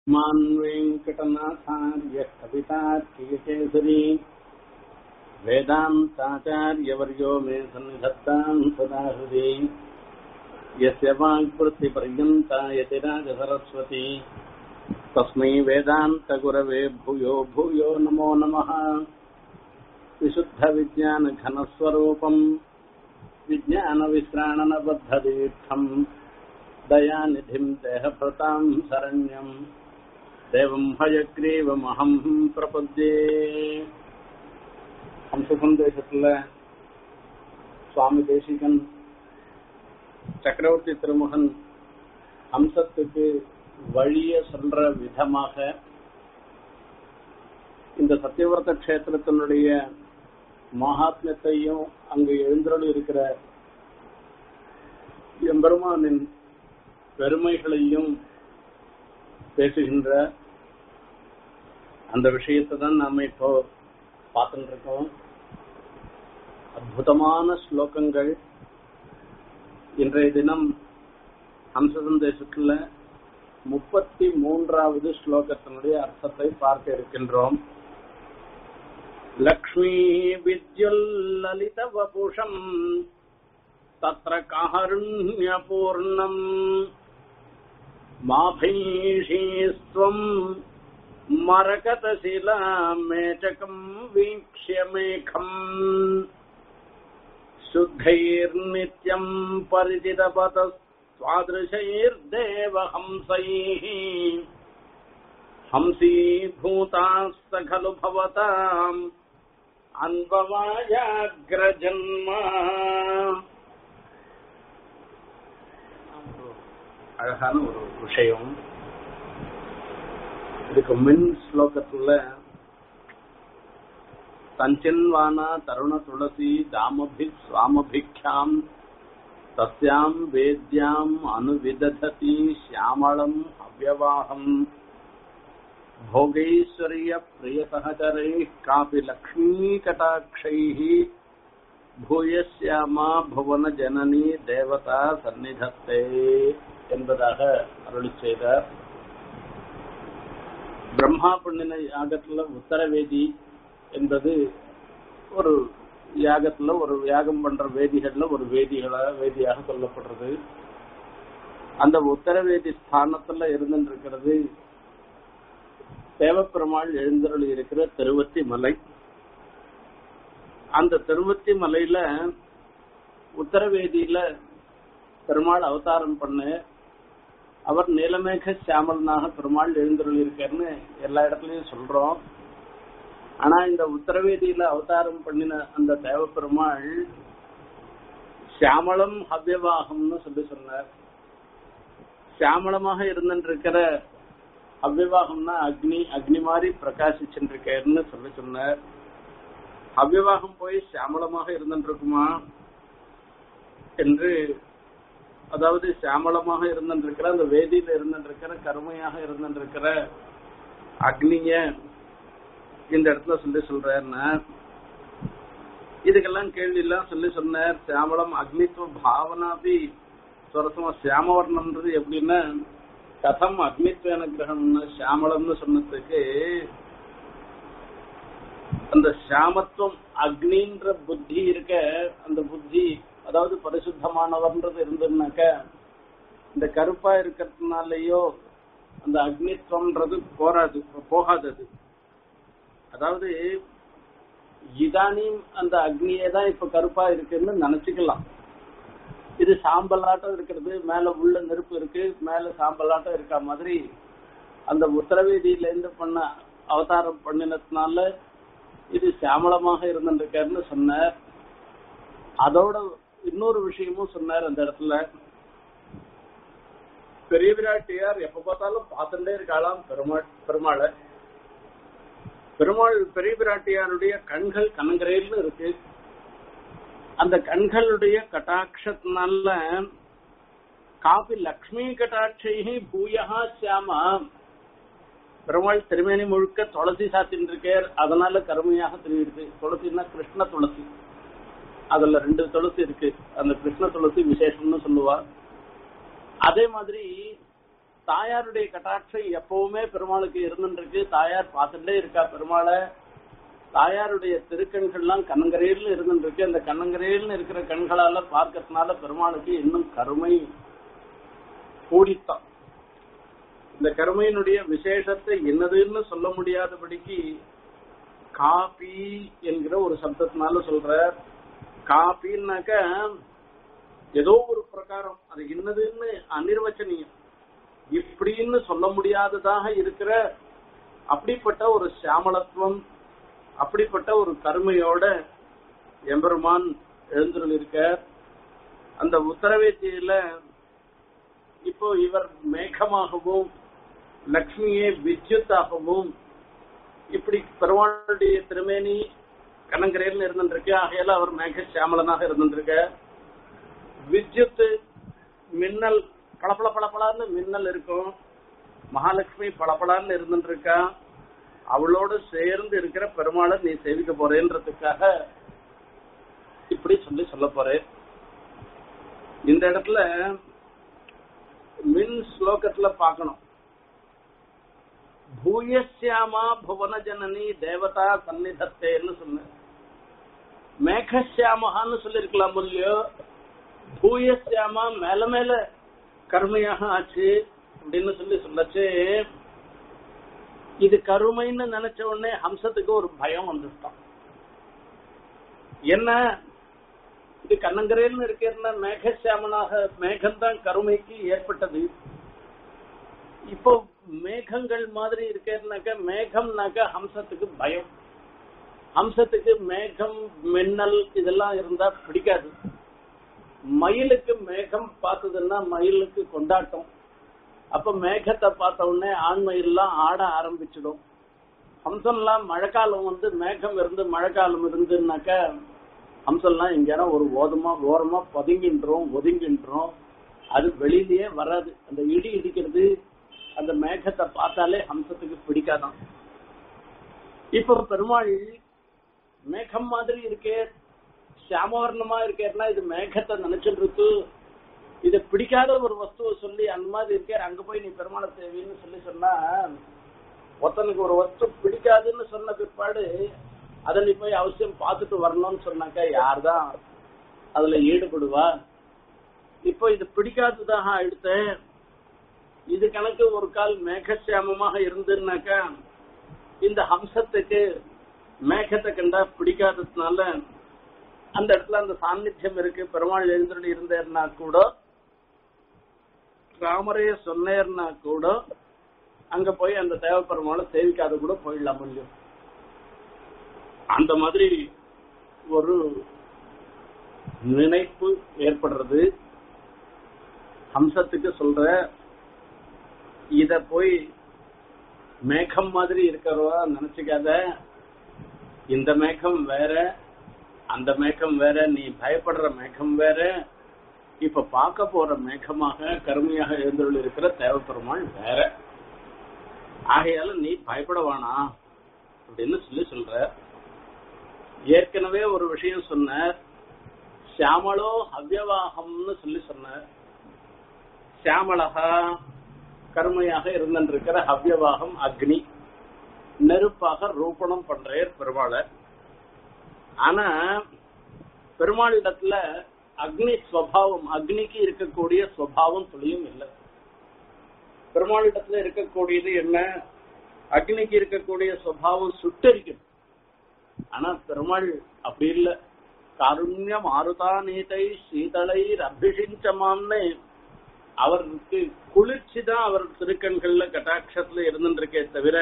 मान् वेङ्कटनाथार्यः कवितार्कियकेसरी वेदान्ताचार्यवर्यो मे सन्निधत्ताम् सदा हृदि यस्य वाक्वृत्तिपर्यन्ता यतिराजसरस्वती तस्मै वेदान्तगुरवे भूयो भूयो नमो नमः विशुद्धविज्ञानघनस्वरूपम् विज्ञानविश्राणनबद्धदीर्थम् दयानिधिम् देहभृताम् शरण्यम् देवम् हयग्रीवमहम् प्रपद्ये ஹம்சசந்தேசத்துல சுவாமி தேசிகன் சக்கரவர்த்தி திருமகன் ஹம்சத்துக்கு வழிய சொல்ற விதமாக இந்த சத்தியவர்த்த கஷேத்திரத்தினுடைய மகாத்மியத்தையும் அங்கு எழுந்தருள் இருக்கிற எம்பெருமானின் பெருமைகளையும் பேசுகின்ற அந்த விஷயத்தை தான் நாம இப்போ பார்த்துட்டு இருக்கோம் அற்புதமான ஸ்லோகங்கள் இன்றைய தினம் ஹம்ச சந்தேசத்துல முப்பத்தி மூன்றாவது ஸ்லோகத்தினுடைய அர்த்தத்தை பார்க்க இருக்கின்றோம் லக்ஷ்மி வித்யுல்லலித வபுஷம் தத்ர காருண்யபூர்ணம் மாபைஷீஸ்வம் मरकतशिलामेचकम् वीक्ष्य मेघम् शुद्धैर्नित्यम् परिचितपतस्वादृशैर्देवहंसैः हंसीभूतास्त खलु भवताम् अन्ववायाग्रजन्म அழகான ஒரு விஷயம் இதுக்கு மின் ஸ்லோகத்துல தஞ்சன்வானா தருண துளசி தாமபி சுவாமபிக்ஷாம் தஸ்யாம் வேத்யாம் அனுவிதததி சியாமளம் அவ்வவாகம் भोगैश्वर्य प्रिय सहचरैः कापि लक्ष्मीकटाक्षैः भूयश्यामा भुवन जननी தேவதா சந்நிதத்தே என்பதாக அருளி செய்தார் பிரம்மா பண்ணின யாகத்துல உத்தரவேதி என்பது ஒரு யாகத்துல ஒரு யாகம் பண்ற வேதிகள்ல ஒரு வேதிகளா வேதியாக சொல்லப்படுறது அந்த உத்தரவேதி ஸ்தானத்துல இருந்துருக்கிறது தேவப்பெருமாள் எழுந்தருள் இருக்கிற திருவத்தி மலை அந்த திருவத்தி மலையில உத்தரவேதியில பெருமாள் அவதாரம் பண்ணு அவர் நீலமேக சியாமலனாக பெருமாள் எழுந்தருள் இருக்காருன்னு எல்லா இடத்துலயும் சொல்றோம் ஆனா இந்த உத்தரவேதியில அவதாரம் பண்ணின அந்த தேவ பெருமாள் சியாமளம் ஹவ்யவாகம்னு சொல்லி சொன்னார் சியாமளமாக இருந்துருக்கிற அவ்யவாகம்னா அக்னி அக்னி மாதிரி பிரகாசிச்சுருக்காருன்னு சொல்லி சொன்னார் அவ்யவாகம் போய் சியாமளமாக இருந்துருக்குமா என்று அதாவது சியாமளமாக இருந்திருக்கிற அந்த வேதியில இருந்திருக்கிற கருமையாக இருந்திருக்கிற அக்னிய இந்த இடத்துல சொல்லி சொல்றாருன்னா இதுக்கெல்லாம் கேள்வி எல்லாம் சொல்லி சொன்னார் சியாமளம் அக்னித்துவ பாவனாபி சுரசமா சியாமவர்ணம்ன்றது எப்படின்னா கதம் அக்னித்வேன கிரகம்னு சியாமளம்னு சொன்னதுக்கு அந்த சியாமத்துவம் அக்னின்ற புத்தி இருக்க அந்த புத்தி அதாவது பரிசுத்தமானவர்ன்றது இருந்ததுனாக்க இந்த கருப்பா இருக்கிறதுனாலயோ அந்த அக்னித்வம்ன்றது போராது போகாதது அதாவது இதானியும் அந்த அக்னியே தான் இப்ப கருப்பா இருக்குன்னு நினைச்சுக்கலாம் இது சாம்பலாட்டம் இருக்கிறது மேல உள்ள நெருப்பு இருக்கு மேல சாம்பலாட்டம் இருக்க மாதிரி அந்த உத்தரவேதியில இருந்து பண்ண அவதாரம் பண்ணினதுனால இது சியாமளமாக இருந்திருக்காருன்னு சொன்னார் அதோட இன்னொரு விஷயமும் சொன்னார் அந்த இடத்துல பெரிய விராட்டியார் எப்ப பார்த்தாலும் பார்த்துட்டே இருக்காளாம் பெருமாள் பெருமாளை பெருமாள் பெரிய விராட்டியாருடைய கண்கள் கனங்கரையில் இருக்கு அந்த கண்களுடைய கட்டாட்சத்தினால காபி லக்ஷ்மி கட்டாட்சை பூயா சியாமா பெருமாள் திருமேனி முழுக்க துளசி சாத்தின் இருக்கார் அதனால கருமையாக தெரியுது துளசின்னா கிருஷ்ண துளசி அதுல ரெண்டு துளசி இருக்கு அந்த கிருஷ்ண துளசி விசேஷம்னு சொல்லுவா அதே மாதிரி தாயாருடைய கட்டாட்சம் எப்பவுமே பெருமாளுக்கு இருந்துருக்கு தாயார் பார்த்துட்டே இருக்கா பெருமாளை தாயாருடைய திருக்கண்கள்லாம் கண்ணங்கரையில் இருந்துருக்கு அந்த கண்ணங்கரையில் இருக்கிற கண்களால பார்க்கறதுனால பெருமாளுக்கு இன்னும் கருமை கூடித்தான் இந்த கருமையினுடைய விசேஷத்தை என்னதுன்னு சொல்ல முடியாதபடிக்கு காபி என்கிற ஒரு சப்தத்தினால சொல்ற காபின்னாக்க ஏதோ ஒரு பிரகாரம் அது என்னதுன்னு அனிர்வச்சனீயம் இப்படின்னு சொல்ல முடியாததாக இருக்கிற அப்படிப்பட்ட ஒரு சியாமலத்துவம் அப்படிப்பட்ட ஒரு கருமையோட எம்பெருமான் எழுந்துள்ள இருக்க அந்த உத்தரவேத்தியில இப்போ இவர் மேகமாகவும் லக்ஷ்மியே வித்யுத்தாகவும் இப்படி பெருமாளுடைய திருமேனி கண்ணங்கரையில் இருந்துருக்கு ஆகையால அவர் மேக சியாமலனாக இருந்துருக்க வித்யுத் மின்னல் பளபள பளபளன்னு மின்னல் இருக்கும் மகாலட்சுமி பளபளன்னு இருந்துருக்கா அவளோடு சேர்ந்து இருக்கிற பெருமாளை நீ சேவிக்க போறேன்றதுக்காக இப்படி சொல்லி சொல்ல போறேன் இந்த இடத்துல மின் ஸ்லோகத்துல பார்க்கணும் பூயஸ்யாமா புவன ஜனனி தேவதா சந்நிதத்தேன்னு சொன்ன மேகசியாமகான்னு சொல்லிருக்கலாம் இல்லையோ பூயஸ்யாமா மேல மேல கருமையாக ஆச்சு அப்படின்னு சொல்லி சொல்லச்சு இது கருமைன்னு நினைச்ச உடனே ஹம்சத்துக்கு ஒரு பயம் வந்துட்டான் என்ன இது கண்ணங்கரையில் இருக்கிற மேகசியாமனாக மேகம்தான் கருமைக்கு ஏற்பட்டது இப்போ மேகங்கள் மாதிரி இருக்கிறனாக்க மேகம்னாக்க ஹம்சத்துக்கு பயம் ஹம்சத்துக்கு மேகம் மின்னல் இதெல்லாம் இருந்தா பிடிக்காது மயிலுக்கு மேகம் பார்த்ததுன்னா மயிலுக்கு கொண்டாட்டம் அப்ப மேகத்தை பார்த்த உடனே ஆண் மயில்லாம் ஆட ஆரம்பிச்சிடும் ஹம்சம்லாம் மழைக்காலம் வந்து மேகம் இருந்து மழைக்காலம் இருந்துனாக்க ஹம்சம்லாம் எங்கேயாரும் ஒரு ஓதமா ஓரமா பதுங்கின்றோம் ஒதுங்கின்றோம் அது வெளியிலேயே வராது அந்த இடி இடிக்கிறது அந்த மேகத்தை பார்த்தாலே ஹம்சத்துக்கு பிடிக்காதான் இப்ப பெருமாள் மேகம் மாதிரி இருக்கே சியாமவர்ணமா இருக்கேன்னா இது மேகத்தை நினைச்சிட்டு இருக்கு இத பிடிக்காத ஒரு வஸ்துவை சொல்லி அந்த மாதிரி இருக்கே அங்க போய் நீ பெருமாளை தேவின்னு சொல்லி சொன்னா ஒருத்தனுக்கு ஒரு வஸ்து பிடிக்காதுன்னு சொன்ன பிற்பாடு அதை நீ போய் அவசியம் பார்த்துட்டு வரணும்னு சொன்னாக்கா யார்தான் அதுல ஈடுபடுவா இப்போ இது பிடிக்காததாக ஆயிடுத்து இது கணக்கு ஒரு கால் மேகசியாமமாக இருந்துன்னாக்கா இந்த ஹம்சத்துக்கு மேகத்தை கண்டா பிடிக்காததுனால அந்த இடத்துல அந்த சாநித்தியம் இருக்கு பெருமாள் எழுந்துட்டு இருந்தேர்னா கூட ராமரைய சொன்னேர்னா கூட அங்க போய் அந்த தேவ பெருமாளை சேவிக்காத கூட போயிடலாம் முடியும் அந்த மாதிரி ஒரு நினைப்பு ஏற்படுறது ஹம்சத்துக்கு சொல்ற இத போய் மேகம் மாதிரி இருக்கிறவா நினைச்சுக்காத இந்த மேகம் வேற அந்த மேகம் வேற நீ பயப்படுற மேகம் வேற இப்ப பார்க்க போற மேகமாக கருமையாக எழுந்துள்ள இருக்கிற தேவப்பெருமாள் வேற ஆகையால நீ பயப்பட வேணாம் அப்படின்னு சொல்லி சொல்ற ஏற்கனவே ஒரு விஷயம் சொன்ன சியாமளோ அவ்யவாகம்னு சொல்லி சொன்ன சியாமளகா கருமையாக இருந்திருக்கிற அவ்யவாகம் அக்னி நெருப்பாக ரூபணம் பண்றார் பெருமாளை ஆனா பெருமாளிடத்துல அக்னி ஸ்வபாவம் அக்னிக்கு இருக்கக்கூடிய ஸ்வபாவம் துளியும் இல்லை பெருமாளிடத்துல இருக்கக்கூடியது என்ன அக்னிக்கு இருக்கக்கூடிய ஸ்வபாவம் சுட்டரிக்கும் ஆனா பெருமாள் அப்படி இல்ல காருண்ய மாருதா நீதை சீதளை அபிஷிஞ்சமான்னு அவருக்கு குளிர்ச்சி தான் அவர் திருக்கண்கள்ல கட்டாட்சத்துல இருந்துருக்கே தவிர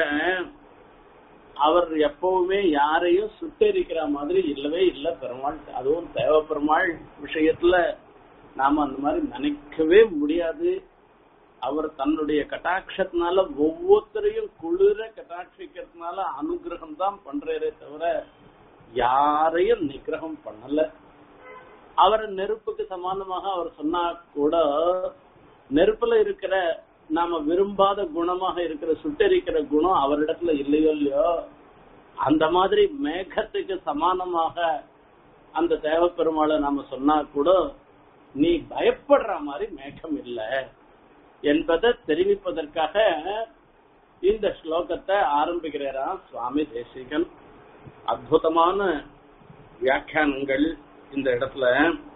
அவர் எப்பவுமே யாரையும் சுட்டெரிக்கிற மாதிரி இல்லவே இல்லை பெருமாள் அதுவும் தேவ பெருமாள் விஷயத்துல நாம அந்த மாதிரி நினைக்கவே முடியாது அவர் தன்னுடைய கட்டாட்சத்தினால ஒவ்வொருத்தரையும் குளிர கட்டாட்சிக்கிறதுனால அனுகிரகம் தான் பண்றாரே தவிர யாரையும் நிகிரகம் பண்ணல அவர் நெருப்புக்கு சமானமாக அவர் சொன்னா கூட நெருப்புல இருக்கிற நாம விரும்பாத குணமாக இருக்கிற சுட்டரிக்கிற குணம் அவரிடத்துல இல்லையோ இல்லையோ அந்த மாதிரி மேகத்துக்கு சமானமாக அந்த தேவப்பெருமாளை நாம சொன்னா கூட நீ பயப்படுற மாதிரி மேகம் இல்ல என்பதை தெரிவிப்பதற்காக இந்த ஸ்லோகத்தை ஆரம்பிக்கிறாராம் சுவாமி தேசிகன் அற்புதமான வியாக்கியானங்கள் இந்த இடத்துல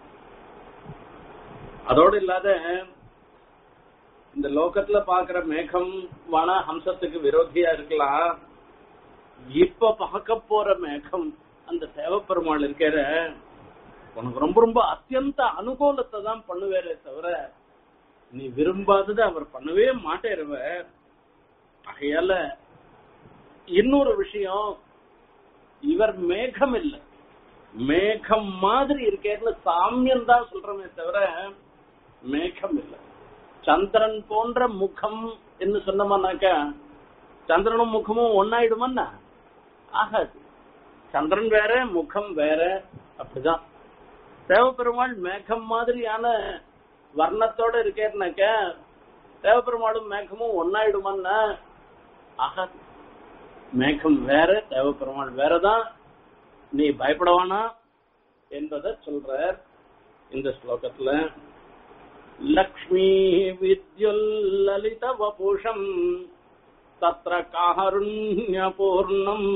அதோடு இல்லாத இந்த லோகத்துல பாக்குற மேகம் வன ஹம்சத்துக்கு விரோதியா இருக்கலாம் இப்ப பார்க்க போற மேகம் அந்த தேவப்பெருமாள் இருக்கிற உனக்கு ரொம்ப ரொம்ப அத்தியந்த அனுகூலத்தை தான் பண்ணுவேரே தவிர நீ விரும்பாதது அவர் பண்ணவே மாட்டேருவ ஆகையால இன்னொரு விஷயம் இவர் மேகம் இல்லை மேகம் மாதிரி இருக்கேன்னு சாமியம் தான் சொல்றமே தவிர மேகம் இல்லை சந்திரன் போன்ற முகம் என்று சொன்னோம்னாக்கா சந்திரனும் முகமும் ஒன்னாயிடுமன்னா ஆகாது சந்திரன் வேற முகம் வேற அப்படிதான் தேவப்பெருமாள் மேகம் மாதிரியான வர்ணத்தோட இருக்கேன்னாக்க தேவப்பெருமாளும் மேகமும் ஒன்னாயிடுமான்னா ஆகாது மேகம் வேற தேவப்பெருமாள் வேறதான் நீ பயப்படவானா என்பதை சொல்ற இந்த ஸ்லோகத்துல லக்ஷ்மி வித்யுல்லலித வபுஷம் தத்ர காருண்யபூர்ணம்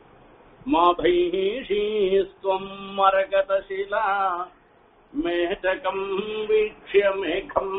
மாபைஷீஸ்வம் மரகதசிலா மேடகம் வீக்ஷ்ய மேகம்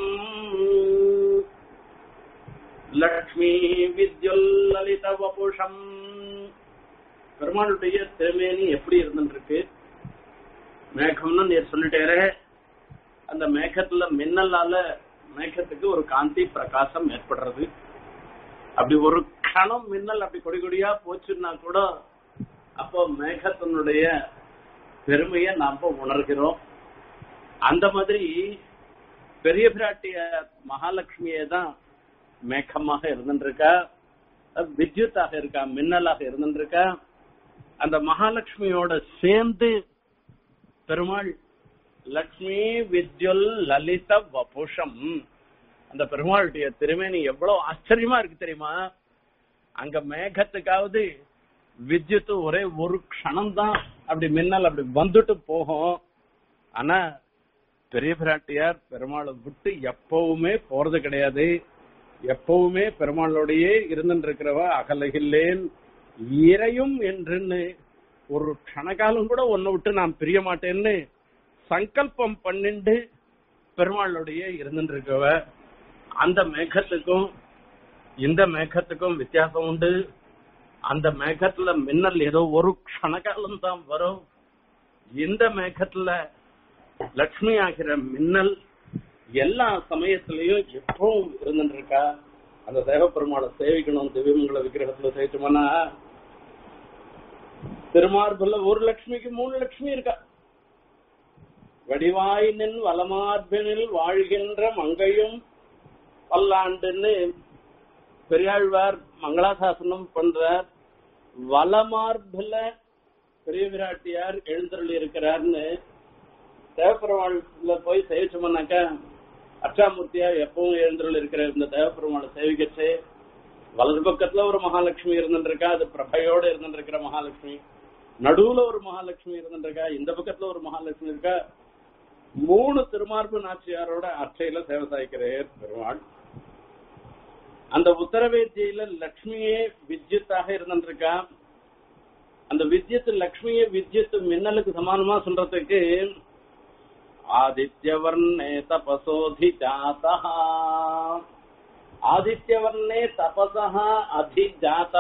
லக்ஷ்மி வித்யுல்லலித வபுஷம் பெருமாளுடைய திருமேனி எப்படி இருந்துருக்கு மேகம்னு நீர் சொல்லிட்டேரே அந்த மேகத்துல மின்னலால மேகத்துக்கு ஒரு காந்தி பிரகாசம் ஏற்படுறது அப்படி ஒரு கணம் மின்னல் அப்படி கொடி கொடியா போச்சுன்னா கூட அப்போ மேகத்தினுடைய பெருமையை நாம உணர்கிறோம் அந்த மாதிரி பெரிய பிராட்டிய மகாலட்சுமியே தான் மேகமாக இருந்துருக்கா வித்யுத்தாக இருக்கா மின்னலாக இருந்துருக்கா அந்த மகாலட்சுமியோட சேர்ந்து பெருமாள் லக்ஷ்மி வித்யுல் லலித வபுஷம் அந்த பெருமாளுடைய திருமேனி எவ்வளவு ஆச்சரியமா இருக்கு தெரியுமா அங்க மேகத்துக்காவது வித்யுத்து ஒரே ஒரு க்ஷணம் தான் அப்படி மின்னல் அப்படி வந்துட்டு போகும் ஆனா பெரிய பிராட்டியார் பெருமாளை விட்டு எப்பவுமே போறது கிடையாது எப்பவுமே பெருமாளோடையே இருந்துட்டு இருக்கிறவ அகலகில்லேன் இறையும் என்றுன்னு ஒரு க்ஷணகாலம் கூட ஒன்ன விட்டு நான் பிரிய மாட்டேன்னு சங்கல்பம் பண்ணிண்டு பெருமாளுடைய இருந்துட்டு இருக்கவ அந்த மேகத்துக்கும் இந்த மேகத்துக்கும் வித்தியாசம் உண்டு அந்த மேகத்துல மின்னல் ஏதோ ஒரு க்ஷணகாலம் தான் வரும் இந்த மேகத்துல லட்சுமி ஆகிற மின்னல் எல்லா சமயத்திலையும் எப்பவும் இருந்துட்டு இருக்கா அந்த தேவப்பெருமாளை சேவிக்கணும் திவ்யமங்கல விக்கிரகத்துல சேவிச்சோம்னா திருமார்புல ஒரு லட்சுமிக்கு மூணு லட்சுமி இருக்கா வடிவாயினின் வலமார்பினில் வாழ்கின்ற மங்கையும் பல்லாண்டுன்னு பெரியாழ்வார் மங்களாசாசனம் பண்றார் வலமார்புல பெரிய விராட்டியார் எழுந்தருளி இருக்கிறார்னு தேவப்பெருமாள்ல போய் சேவிச்சோம்னாக்கா அச்சாமூர்த்தியா எப்பவும் எழுந்தருள் இருக்கிற இந்த தேவப்பெருமாளை சேவிக்கச்சு வலது பக்கத்துல ஒரு மகாலட்சுமி இருந்துருக்கா அது பிரபையோட இருந்துருக்கிற மகாலட்சுமி நடுவுல ஒரு மகாலட்சுமி இருந்துருக்கா இந்த பக்கத்துல ஒரு மகாலட்சுமி இருக்கா மூணு திருமார்பு நாச்சியாரோட அர்ச்சையில சேவை சாய்க்கிறார் பெருமாள் அந்த உத்தரவேத்தியில லக்ஷ்மியே வித்யுத்தாக இருந்துருக்கா அந்த வித்யுத் லக்ஷ்மியே வித்யுத் மின்னலுக்கு சமானமா சொல்றதுக்கு ஆதித்யவர்ணே தபசோதி ஜாதா ஆதித்யவர்ணே தபசா அதிஜாதா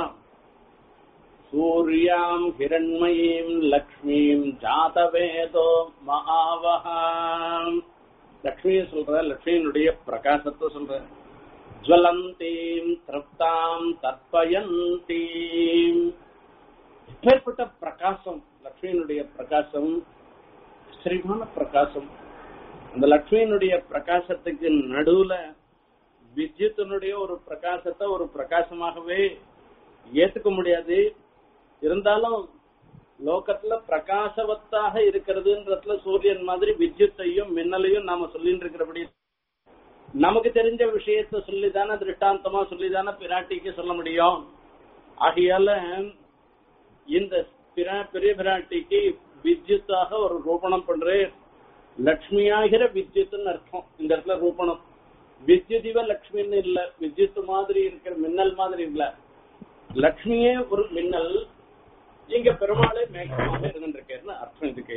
சூர்யாம் ஹிரண்மயீம் லக்ஷ்மீம் ஜாதவேதோ மகாவஹாம் லக்ஷ்மியை சொல்ற லக்ஷ்மியினுடைய பிரகாசத்தை சொல்ற ஜுவலந்தீம் திருப்தாம் தற்பயந்தீம் எப்பேற்பட்ட பிரகாசம் லக்ஷ்மியினுடைய பிரகாசம் ஆச்சரியமான பிரகாசம் அந்த லக்ஷ்மியினுடைய பிரகாசத்துக்கு நடுவுல வித்யுத்தினுடைய ஒரு பிரகாசத்தை ஒரு பிரகாசமாகவே ஏத்துக்க முடியாது இருந்தாலும் லோகத்துல பிரகாசவத்தாக இருக்கிறதுன்றதுல சூரியன் மாதிரி வித்யுத்தையும் மின்னலையும் நாம சொல்லிட்டு இருக்கிறபடி நமக்கு தெரிஞ்ச விஷயத்த சொல்லிதானே திருஷ்டாந்தமா சொல்லிதானே பிராட்டிக்கு சொல்ல முடியும் ஆகையால இந்த பிரா- பெரிய பிராட்டிக்கு வித்யுத்தாக ஒரு ரூபணம் பண்றேன் லக்ஷ்மியாகிற வித்யுத்னு அர்த்தம் இந்த இடத்துல ரூபணம் வித்யுதிவ லக்ஷ்மின்னு இல்ல வித்யுத் மாதிரி இருக்கிற மின்னல் மாதிரி இல்ல லக்ஷ்மியே ஒரு மின்னல் இங்க பெருமாளே மேகமாக இருந்துருக்கேன்னு அர்த்தம் இதுக்கு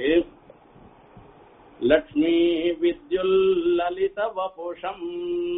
லக்ஷ்மி வித்யுல் லலித வபுஷம்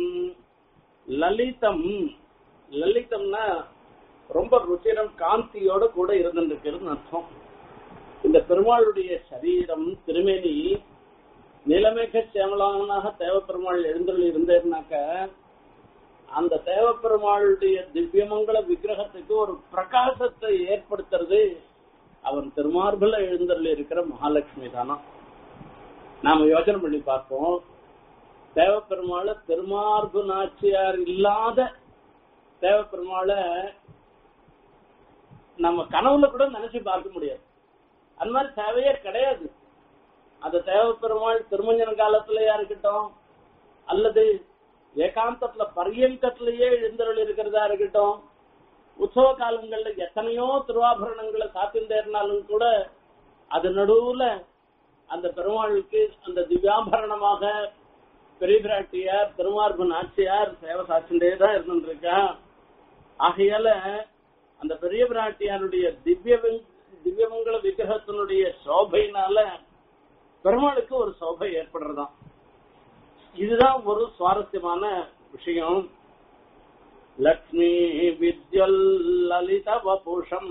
லலிதம் லலிதம்னா ரொம்ப ருச்சிரம் காந்தியோட கூட இருந்துருக்குன்னு அர்த்தம் இந்த பெருமாளுடைய சரீரம் திருமேனி நிலமேக சேமலானாக தேவப்பெருமாள் எழுந்தருள் இருந்தேன்னாக்க அந்த தேவப்பெருமாளுடைய திவ்யமங்கல விக்கிரகத்துக்கு ஒரு பிரகாசத்தை ஏற்படுத்துறது அவன் திருமார்பில் எழுந்தருள் இருக்கிற மகாலட்சுமி தானா நாம யோசனை பண்ணி பார்ப்போம் தேவப்பெருமாளை திருமார்பு நாச்சியார் இல்லாத தேவப்பெருமாளை நம்ம கனவுல கூட நினைச்சு பார்க்க முடியாது அந்த மாதிரி தேவையே கிடையாது அந்த தேவப்பெருமாள் திருமஞ்சன காலத்திலயா இருக்கட்டும் அல்லது ஏகாந்தத்துல பரியங்கத்திலேயே எழுந்தருள் இருக்கிறதா இருக்கட்டும் உற்சவ காலங்கள்ல எத்தனையோ திருவாபரணங்களை சாத்திருந்தேர்னாலும் கூட அது நடுவுல அந்த பெருமாளுக்கு அந்த திவ்யாபரணமாக பெரிய பிராட்டியார் திருமார்பு நாச்சியார் சேவை சாட்சிண்டே தான் இருந்துருக்கா ஆகையால அந்த பெரிய பிராட்டியாருடைய திவ்ய திவ்யமங்கல விக்கிரகத்தினுடைய சோபையினால பெருமாளுக்கு ஒரு சோபை ஏற்படுறதாம் இதுதான் ஒரு சுவாரஸ்யமான விஷயம் லக்ஷ்மி வித்யுல் லலித வபுஷம்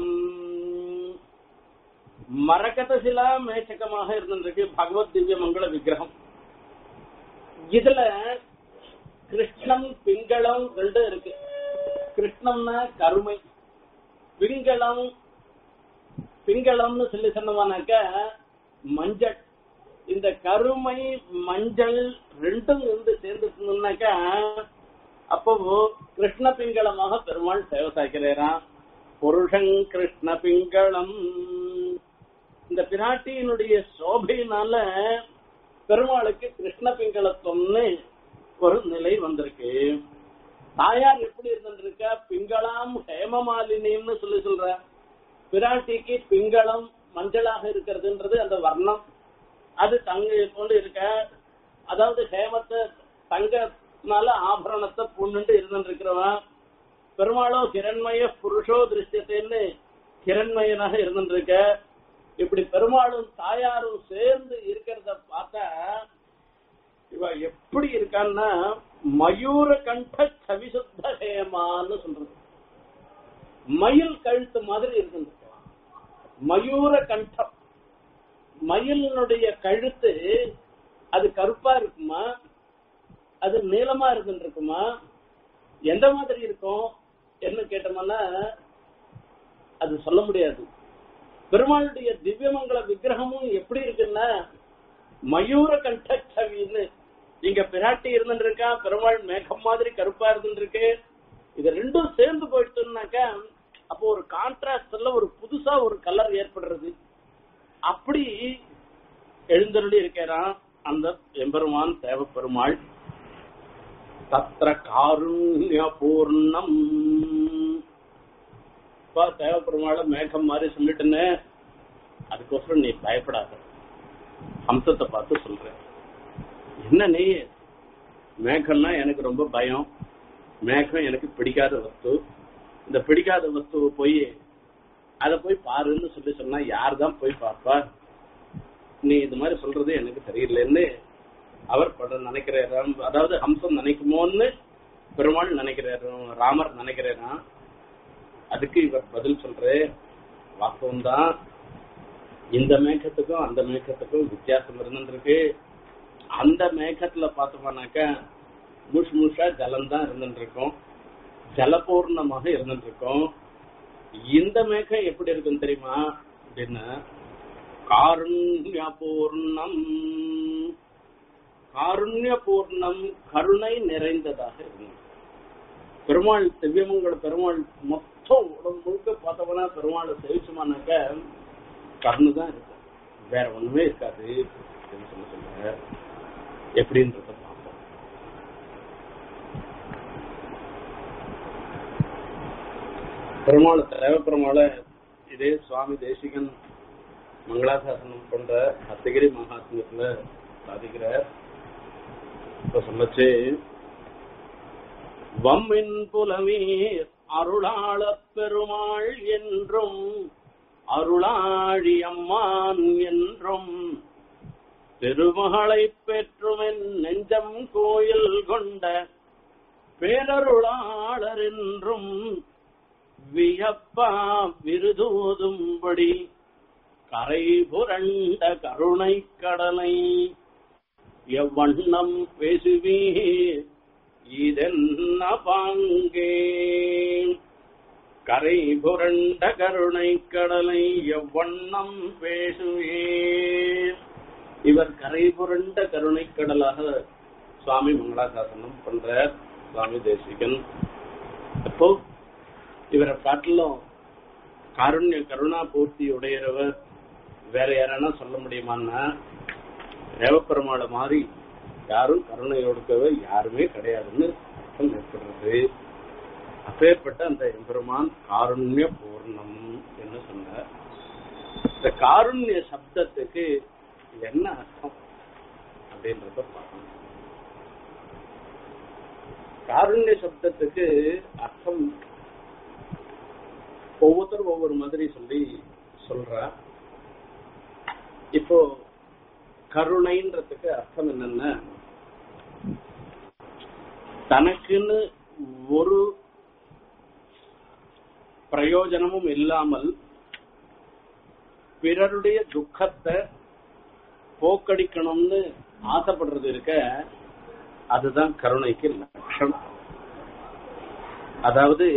மரகத சிலா மேச்சகமாக இருந்திருக்கு பகவத் திவ்ய மங்கள விக்கிரகம் இதுல கிருஷ்ணம் பிங்களம் ரெண்டு இருக்கு கிருஷ்ணம்னா கருமை பிங்களம் பிங்களம்னு சொல்லி சொன்னோம்னாக்க மஞ்சள் இந்த கருமை மஞ்சள் ரெண்டும் வந்து சேர்ந்துச்சுனாக்கா அப்போ கிருஷ்ண பிங்களமாக பெருமாள் சேவை சாய்க்கிறாராம் புருஷன் கிருஷ்ண பிங்களம் இந்த பிராட்டியினுடைய சோபையினால பெருமாளுக்கு கிருஷ்ண பிங்களத்துவம்னு ஒரு நிலை வந்திருக்கு தாயார் எப்படி இருந்திருக்கா பிங்களாம் ஹேமமாலினின்னு சொல்லி சொல்ற பிராட்டிக்கு பிங்களம் மஞ்சளாக இருக்கிறதுன்றது அந்த வர்ணம் அது தங்க கொண்டு இருக்க அதாவது ஹேமத்தை தங்கனால ஆபரணத்தை பொண்ணுண்டு இருந்துருக்கிறவன் பெருமாளோ கிரண்மய புருஷோ திருஷ்யத்தைன்னு கிரண்மயனாக இருந்துருக்க இப்படி பெருமாளும் தாயாரும் சேர்ந்து இருக்கிறத பார்த்தா இவ எப்படி இருக்கான்னா மயூர கண்ட சவிசுத்த ஹேமான்னு சொல்றது மயில் கழுத்து மாதிரி இருக்கு மயூர கண்டம் மயிலினுடைய கழுத்து அது கருப்பா இருக்குமா அது நீளமா இருக்குமா எந்த மாதிரி இருக்கும் என்ன கேட்டோம்னா அது சொல்ல முடியாது பெருமாளுடைய திவ்யமங்கல விக்கிரகமும் எப்படி இருக்குன்னா மயூர கண்டவின்னு இங்க பிராட்டி இருந்துருக்கா பெருமாள் மேகம் மாதிரி கருப்பா இருந்துருக்கு இது ரெண்டும் சேர்ந்து போயிட்டுனாக்கா அப்போ ஒரு கான்ட்ராஸ்ட்ல ஒரு புதுசா ஒரு கலர் ஏற்படுறது அப்படி எழுந்தருளி இருக்கிறான் அந்த எம்பெருமான் தேவ பெருமாள் தத்திர காருண்ய பூர்ணம் தேவ பெருமாள மேகம் மாதிரி சொல்லிட்டுன்னு அதுக்கோசரம் நீ பயப்படாத ஹம்சத்தை பார்த்து சொல்றேன் என்ன நீ மேகம்னா எனக்கு ரொம்ப பயம் மேகம் எனக்கு பிடிக்காத வஸ்து இந்த பிடிக்காத வஸ்துவை போய் அதை போய் பாருன்னு சொல்லி சொன்னா யார் தான் போய் பார்ப்பா நீ இது மாதிரி சொல்றது எனக்கு தெரியலன்னு அவர் பட நினைக்கிறாராம் அதாவது ஹம்சம் நினைக்குமோன்னு பெருமாள் நினைக்கிறாரு ராமர் நினைக்கிறாரா அதுக்கு இவர் பதில் சொல்ற வாஸ்தவம் தான் இந்த மேகத்துக்கும் அந்த மேகத்துக்கும் வித்தியாசம் இருந்துருக்கு அந்த மேகத்துல பார்த்தோம்னாக்க முஷ் முஷா ஜலம் தான் இருந்துட்டு இருக்கும் ஜலபூர்ணமாக இருந்துட்டு இருக்கும் இந்த மேகம் எப்படி இருக்கும் தெரியுமா அப்படின்னா காருண்ய பூர்ணம் காருண்ய பூர்ணம் கருணை நிறைந்ததாக இருக்கும் பெருமாள் திவ்யமங்கல பெருமாள் மொத்தம் உடம்பு முழுக்க பார்த்தோம்னா பெருமாளை சேவிச்சோமானாக்க கருணு தான் இருக்கும் வேற ஒண்ணுமே இருக்காது அப்படின்னு சொல்லி சொல்லுங்க எப்படின்றத பார்ப்போம் பெருமாள் தேவ பெருமாளை இதே சுவாமி தேசிகன் மங்களாசாசனம் கொண்ட அத்தகிரி மகாத்மத்துல சாதிக்கிறார் இப்ப சொல்லச்சு வம்மின் புலவீர் அருளாளப் பெருமாள் என்றும் அருளாழி அம்மான் என்றும் திருமகளைப் பெற்றுமென் நெஞ்சம் கோயில் கொண்ட பேரருளாளர் என்றும் வியப்பா விருதூதும்படி கரை புரண்ட கருணை கடலை எவ்வண்ணம் பேசுவீர் இதென்ன பாங்கே கரை புரண்ட கருணை கடலை எவ்வண்ணம் பேசுவீர் இவர் கரை புரண்ட கருணை கடலாக சுவாமி மங்களாசாசனம் பண்ற சுவாமி தேசிகன் அப்போ இவரை காட்டிலும் காருண்ய கருணா பூர்த்தி உடையவர் வேற யாரானா சொல்ல முடியுமான்னா தேவப்பெருமாள மாதிரி யாரும் கருணை கொடுக்கவே யாருமே கிடையாதுன்னு அர்த்தம் ஏற்படுறது அப்பேற்பட்ட அந்த எம்பெருமான் காருண்ய பூர்ணம் என்று சொன்னார் இந்த காருண்ய சப்தத்துக்கு என்ன அர்த்தம் அப்படின்றத பார்க்கணும் காருண்ய சப்தத்துக்கு அர்த்தம் ஒவ்வொருத்தரும் ஒவ்வொரு மாதிரி சொல்லி சொல்றா இப்போ கருணைன்றதுக்கு அர்த்தம் என்னன்னா தனக்குன்னு ஒரு பிரயோஜனமும் இல்லாமல் பிறருடைய துக்கத்தை போக்கடிக்கணும்னு ஆசைப்படுறது இருக்க அதுதான் கருணைக்கு லட்சணம் அதாவது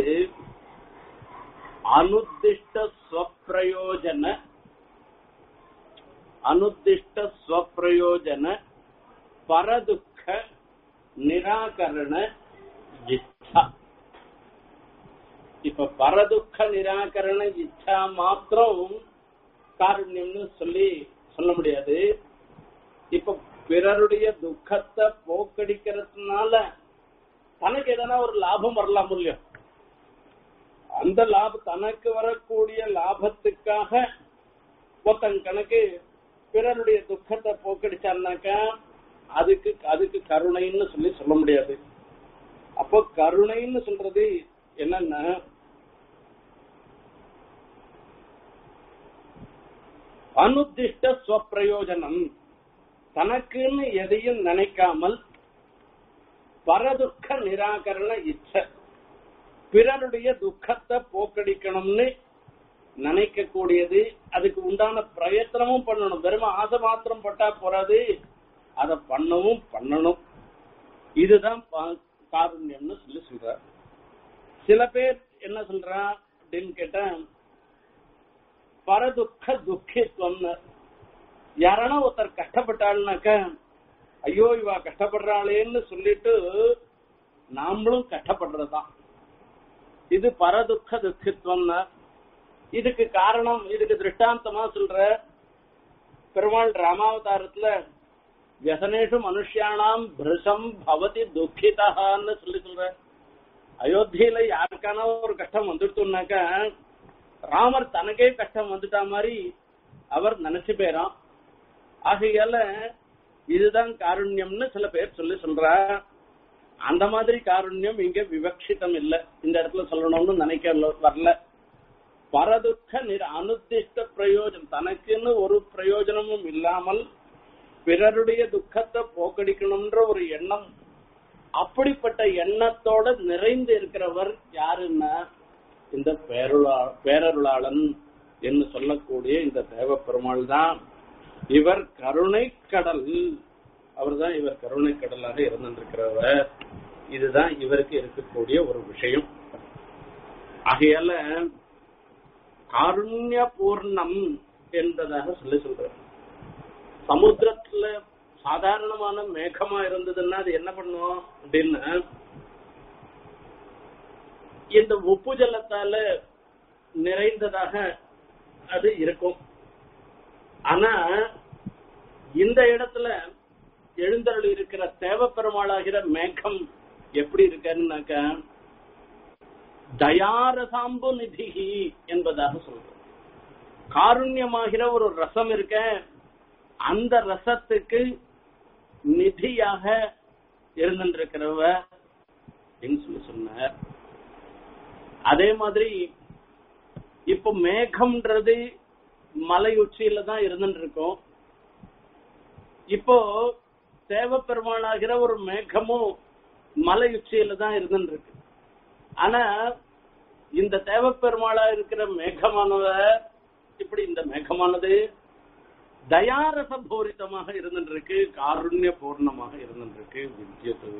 அனுத்திஷ்ட ஸ்வப்பிரயோஜன அனுத்திஷ்ட ஸ்வப்பிரயோஜன பரதுக்க நிராகரண இச்சா இப்ப பரதுக்க நிராகரண இச்சா மாத்திரம் காருண்யம்னு சொல்லி சொல்ல முடியாது இப்ப பிறருடைய துக்கத்தை போக்கடிக்கிறதுனால தனக்கு எதனா ஒரு லாபம் வரலாம் இல்லையோ அந்த லாப தனக்கு வரக்கூடிய லாபத்துக்காக ஒருத்தன் கணக்கு பிறருடைய துக்கத்தை போக்கடிச்சான்னாக்கா அதுக்கு அதுக்கு கருணைன்னு சொல்லி சொல்ல முடியாது அப்போ கருணைன்னு சொல்றது என்னன்னா அனுத்திஷ்ட ஸ்வப்பிரயோஜனம் தனக்குன்னு எதையும் நினைக்காமல் பரதுக்க நிராகரண இச்சை பிறருடைய துக்கத்தை போக்கடிக்கணும்னு நினைக்க கூடியது அதுக்கு உண்டான பிரயத்தனமும் பண்ணணும் வெறும் ஆசை மாத்திரம் பட்டா போறாது அதை பண்ணவும் பண்ணணும் இதுதான் பா- காருண்யம்னு சொல்லி சொல்ற சில பேர் என்ன சொல்றா அப்படின்னு கேட்டா பரதுக்க துக்கித்வம்னு யாரானா ஒருத்தர் கஷ்டப்பட்டாள்னாக்க ஐயோ இவா கஷ்டப்படுறாளேன்னு சொல்லிட்டு நாமளும் கஷ்டப்படுறதுதான் இது பரதுக்க துக்கித்வம்னா இதுக்கு காரணம் இதுக்கு திருஷ்டாந்தமா சொல்ற பெருமாள் ராமாவதாரத்துல வியசனேஷு மனுஷியானாம் பிருஷம் பவதி துக்கிதான்னு சொல்லி சொல்ற அயோத்தியில யாருக்கான ஒரு கஷ்டம் வந்துடுத்துனாக்கா ராமர் தனக்கே கஷ்டம் வந்துட்டா மாதிரி அவர் நினைச்சு போயிறான் ஆகையால இதுதான் காருண்யம்னு சில பேர் சொல்லி சொல்றா அந்த மாதிரி காருண்யம் இங்க விவக்ஷிதம் இல்ல இந்த இடத்துல சொல்லணும்னு நினைக்க வரல பரதுக்க நிர அனுத்திஷ்ட பிரயோஜனம் தனக்குன்னு ஒரு பிரயோஜனமும் இல்லாமல் பிறருடைய துக்கத்தை போக்கடிக்கணும்ன்ற ஒரு எண்ணம் அப்படிப்பட்ட எண்ணத்தோட நிறைந்து இருக்கிறவர் யாருன்னா இந்த பேருளா பேரருளாளன் என்று சொல்லக்கூடிய இந்த தேவ பெருமாள் தான் இவர் கருணை கடல் அவர்தான் இவர் கருணை கடலாக இருந்திருக்கிறவர் இதுதான் இவருக்கு இருக்கக்கூடிய ஒரு விஷயம் ஆகையால காருண்ய பூர்ணம் என்பதாக சொல்லி சொல்றார் சமுத்திரத்துல சாதாரணமான மேகமா இருந்ததுன்னா அது என்ன பண்ணும் அப்படின்னா இந்த உப்பு ஜலத்தால நிறைந்ததாக அது இருக்கும் ஆனா இந்த இடத்துல எழுந்தருள் இருக்கிற தேவப்பெருமாளாகிற மேகம் எப்படி இருக்காருன்னாக்க தயாரசாம்பு நிதிகி என்பதாக சொல்றோம் காருண்யமாகிற ஒரு ரசம் இருக்க அந்த ரசத்துக்கு நிதியாக இருந்திருக்கிறவ அப்படின்னு சொல்லி சொன்னார் அதே மாதிரி இப்போ மேகம்ன்றது மலை உச்சியில தான் இருந்துட்டு இருக்கோம் இப்போ தேவப்பெருமானாகிற ஒரு மேகமும் மலை உச்சியில தான் இருந்துட்டு இருக்கு ஆனா இந்த தேவப்பெருமாளா இருக்கிற மேகமானவ இப்படி இந்த மேகமானது தயாரச பூரிதமாக இருந்துட்டு இருக்கு காருண்ய பூர்ணமாக இருந்துட்டு இருக்கு வித்யுத்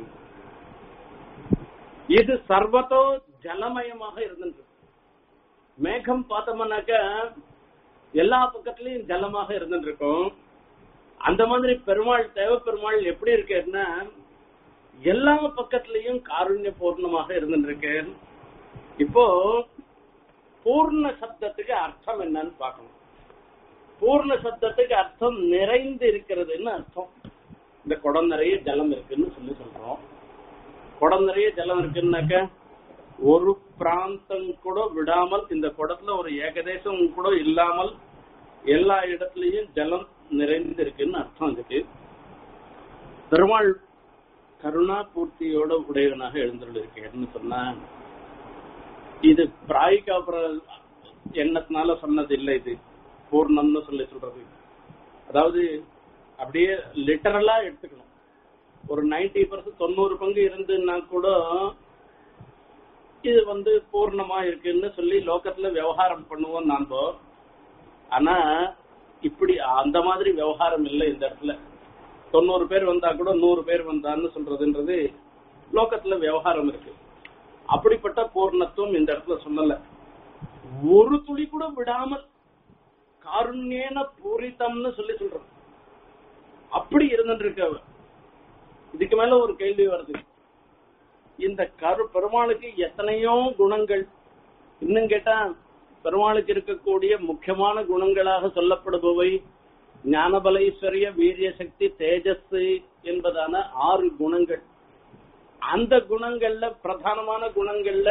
இது சர்வத்தோ ஜலமயமாக இருந்துட்டு இருக்கு மேகம் பார்த்தோம்னாக்க எல்லா பக்கத்துலயும் ஜலமாக இருந்துட்டு இருக்கும் அந்த மாதிரி பெருமாள் தேவ பெருமாள் எப்படி இருக்கேன்னா எல்லா பக்கத்துலயும் காருண்ய பூர்ணமாக இருந்துட்டு இருக்கு இப்போ பூர்ண சப்தத்துக்கு அர்த்தம் என்னன்னு பார்க்கணும் பூர்ண சப்தத்துக்கு அர்த்தம் நிறைந்து இருக்கிறதுன்னு அர்த்தம் இந்த குடம் நிறைய ஜலம் இருக்குன்னு சொல்லி சொல்றோம் குடம் நிறைய ஜலம் இருக்குன்னாக்க ஒரு பிராந்தம் கூட விடாமல் இந்த குடத்துல ஒரு ஏகதேசம் கூட இல்லாமல் எல்லா இடத்துலயும் ஜலம் நிறைந்து இருக்குன்னு அர்த்தம் இதுக்கு பெருமாள் கருணா பூர்த்தியோட உடையவனாக எழுந்துள்ள இருக்கேன்னு சொன்னா இது பிராய்காபுர எண்ணத்தினால சொன்னது இல்லை இது பூர்ணம்னு சொல்லி சொல்றது அதாவது அப்படியே லிட்டரலா எடுத்துக்கணும் ஒரு நைன்டி பர்சன்ட் தொண்ணூறு பங்கு இருந்துன்னா கூட இது வந்து பூர்ணமா இருக்குன்னு சொல்லி லோகத்துல விவகாரம் பண்ணுவோம் நாம ஆனா இப்படி அந்த மாதிரி விவகாரம் இல்லை இந்த இடத்துல தொண்ணூறு பேர் வந்தா கூட நூறு பேர் வந்தான்னு சொல்றதுன்றது லோகத்துல விவகாரம் இருக்கு அப்படிப்பட்ட பூர்ணத்துவம் இந்த இடத்துல சொல்லல ஒரு துளி கூட விடாமல் காருண்யேன பூரித்தம்னு சொல்லி சொல்றது அப்படி இருந்துட்டு இருக்க அவ. இதுக்கு மேல ஒரு கேள்வி வருது இந்த கரு பெருமாளுக்கு எத்தனையோ குணங்கள் இன்னும் கேட்டா பெருமாளுக்கு இருக்கக்கூடிய முக்கியமான குணங்களாக சொல்லப்படுபவை ஞானபலைஸ்வரிய வீரிய சக்தி தேஜஸ் என்பதான ஆறு குணங்கள் அந்த குணங்கள்ல பிரதானமான குணங்கள்ல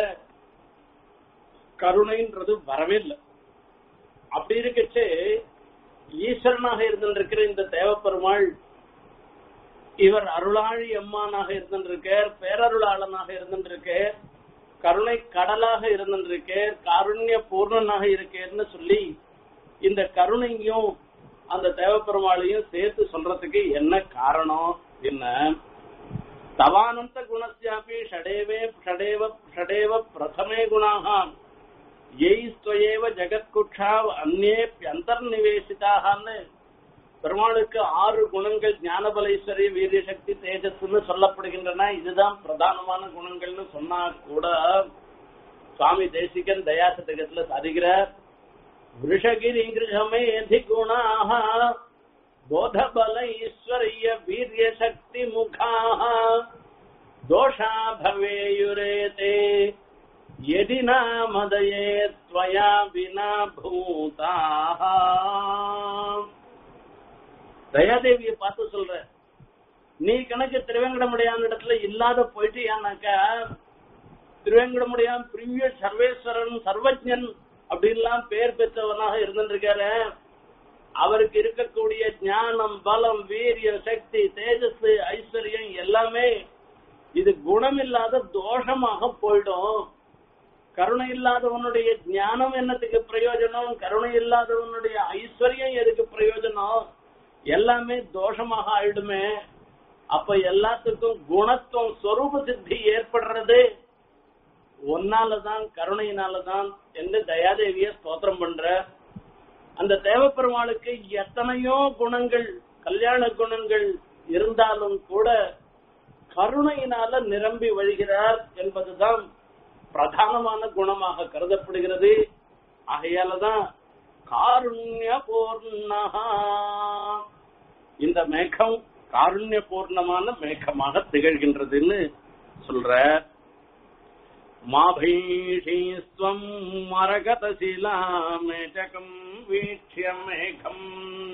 கருணைன்றது வரவே இல்லை அப்படி இருக்கச்சு ஈஸ்வரனாக இருந்திருக்கிற இந்த தேவப்பெருமாள் இவர் அருளாழி அம்மானாக இருந்திருக்கார் பேரருளாளனாக இருந்திருக்கார் கருணை கடலாக இருந்திருக்கார் காருண்ய பூர்ணனாக இருக்கேன்னு சொல்லி இந்த கருணையும் அந்த தேவப்பெருமாளையும் சேர்த்து சொல்றதுக்கு என்ன காரணம் என்ன தவானந்த குணஸ்யாபி ஷடேவே ஷடேவ ஷடேவ பிரதமே குணாக எய்ஸ்வயேவ ஜெகத்குட்சா அந்நே அந்தர்நிவேசிதாகன்னு பெருமாளுக்கு ஆறு குணங்கள் ஞானபலேஸ்வரி வீரிய சக்தி தேஜஸ்ன்னு சொல்லப்படுகின்றன இதுதான் பிரதானமான குணங்கள்னு சொன்னா கூட சுவாமி தேசிகன் தயாசதகத்துல சாதிக்கிறார் விஷகிரி கிரகமேதி குணாக போதபல ஈஸ்வரிய வீரிய சக்தி முகாக தோஷா பவேயுரேதே यदि न मदये त्वया विना भूताः தயாதேவியை பார்த்து சொல்ற நீ கணக்கு திருவேங்கடமுடையான் இடத்துல இல்லாத போயிட்டியானாக்கா திருவேங்கடமுடையான் பிரிவிய சர்வேஸ்வரன் சர்வஜன் அப்படின்லாம் பேர் பெற்றவனாக இருந்திருக்காரு அவருக்கு இருக்கக்கூடிய ஞானம் பலம் வீரியம் சக்தி தேஜஸ் ஐஸ்வர்யம் எல்லாமே இது குணமில்லாத தோஷமாக போயிடும் கருணை இல்லாதவனுடைய ஞானம் என்னத்துக்கு பிரயோஜனம் கருணை இல்லாதவனுடைய ஐஸ்வர்யம் எதுக்கு பிரயோஜனம் எல்லாமே தோஷமாக ஆயிடுமே அப்ப எல்லாத்துக்கும் குணத்துவம் சொரூப சித்தி ஏற்படுறது ஒன்னாலதான் கருணையினாலதான் என்று தயாதேவிய ஸ்தோத்திரம் பண்ற அந்த தேவப்பெருமாளுக்கு எத்தனையோ குணங்கள் கல்யாண குணங்கள் இருந்தாலும் கூட கருணையினால நிரம்பி வழிகிறார் என்பதுதான் பிரதானமான குணமாக கருதப்படுகிறது ஆகையாலதான் காருண்ய பூர்ணா இந்த மேகம் காருண்ய பூர்ணமான மேகமாக திகழ்கின்றதுன்னு சொல்ற மாபைஷீஸ்வம் மரகத சிலாமேஜகம் வீட்சிய மேகம்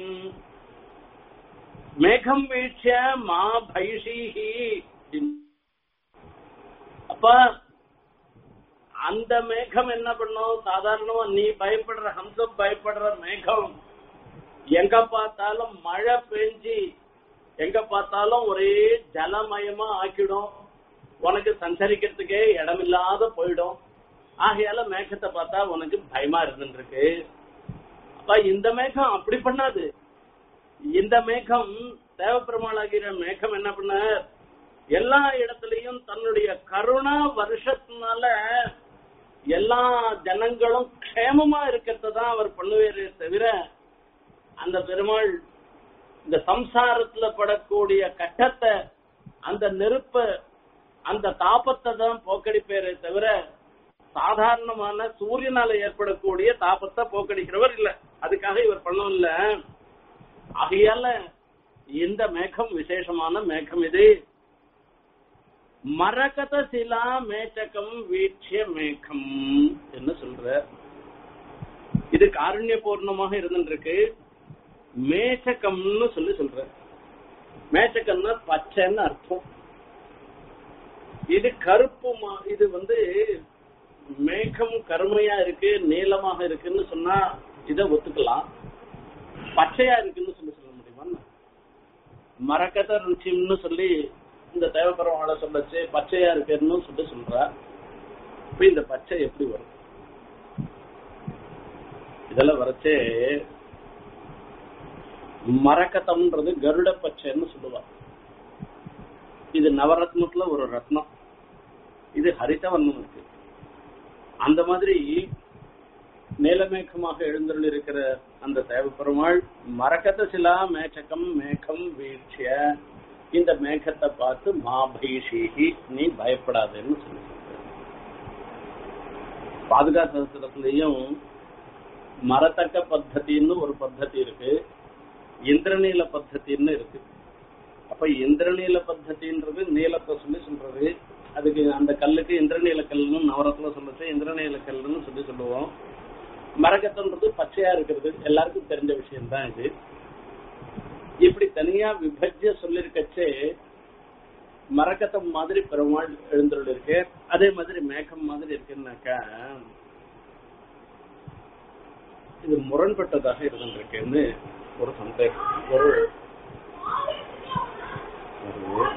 மேகம் வீட்சிய மா பைஷீஹி அப்ப அந்த மேகம் என்ன பண்ணும் சாதாரணமா நீ பயப்படுற ஹம்சம் பயப்படுற மேகம் எங்க பார்த்தாலும் மழை பெஞ்சி எங்க பார்த்தாலும் ஒரே ஜலமயமா ஆக்கிடும் உனக்கு சஞ்சரிக்கிறதுக்கே இடமில்லாத போயிடும் ஆகையால மேகத்தை பார்த்தா உனக்கு பயமா இருந்துட்டு இருக்கு அப்ப இந்த மேகம் அப்படி பண்ணாது இந்த மேகம் தேவப்பெருமாளாகிற மேகம் என்ன பண்ண எல்லா இடத்துலயும் தன்னுடைய கருணா வருஷத்தினால எல்லா ஜனங்களும் க்ஷேமமா இருக்கிறத தான் அவர் பண்ணுவாரே தவிர அந்த பெருமாள் இந்த சம்சாரத்துல படக்கூடிய கட்டத்தை அந்த நெருப்ப அந்த தாபத்தை தான் போக்கடிப்பேரே தவிர சாதாரணமான சூரியனால ஏற்படக்கூடிய தாபத்தை போக்கடிக்கிறவர் இல்ல அதுக்காக இவர் பண்ணவும் இல்ல ஆகையால இந்த மேகம் விசேஷமான மேகம் இது மரகத சிலா மேச்சகம் வீட்சிய மேகம் என்ன சொல்ற இது காருண்ய பூர்ணமாக இருந்துருக்கு மேச்சகம்னு சொல்லி சொல்ற மேச்சகம்னா பச்சைன்னு அர்த்தம் இது கருப்பு மா- இது வந்து மேகம் கருமையா இருக்கு நீளமாக இருக்குன்னு சொன்னா இத ஒத்துக்கலாம் பச்சையா இருக்குன்னு சொல்லி சொல்ல முடியுமா மரக்கத ருச்சின்னு சொல்லி இந்த தேவபெருமாளை சொல்லச்சு பச்சையா இருக்குன்னு சொல்லி சொல்றா இப்ப இந்த பச்சை எப்படி வரும் இதெல்லாம் வரச்சே மரக்கதம்ன்றது கருட பச்சைன்னு சொல்லுவா இது நவரத்னத்துல ஒரு ரத்னம் இது ஹரித வர்ணம் இருக்கு அந்த மாதிரி நீலமேகமாக எழுந்தருள் இருக்கிற அந்த தேவப்பெருமாள் மரகத சிலா மேச்சகம் மேகம் வீழ்ச்சிய இந்த மேகத்தை பார்த்து மாபைஷீகி நீ பயப்படாதேன்னு சொல்லி பாதுகா சகசிரத்திலையும் மரத்தக்க பத்தத்தின்னு ஒரு பத்ததி இருக்கு இந்திரநீல பத்தத்தின்னு இருக்கு அப்ப இந்திரநீல பத்தத்தின்றது நீலத்தை சொல்லி சொல்றது அதுக்கு அந்த கல்லுக்கு இந்திரநீல கல்லுன்னு நவரத்துல சொல்லுச்சு இந்திரநீல கல்லுன்னு சொல்லி சொல்லுவோம் மரகத்தன்றது பச்சையா இருக்கிறது எல்லாருக்கும் தெரிஞ்ச விஷயம் தான் இது இப்படி தனியா விபஜ்ய சொல்லிருக்கச்சே மரகத்தம் மாதிரி பெருமாள் எழுந்துள்ள இருக்கு அதே மாதிரி மேகம் மாதிரி இருக்குன்னாக்கா இது முரண்பட்டதாக இருந்திருக்குன்னு ஒரு சந்தேகம் ஒரு ஒரு-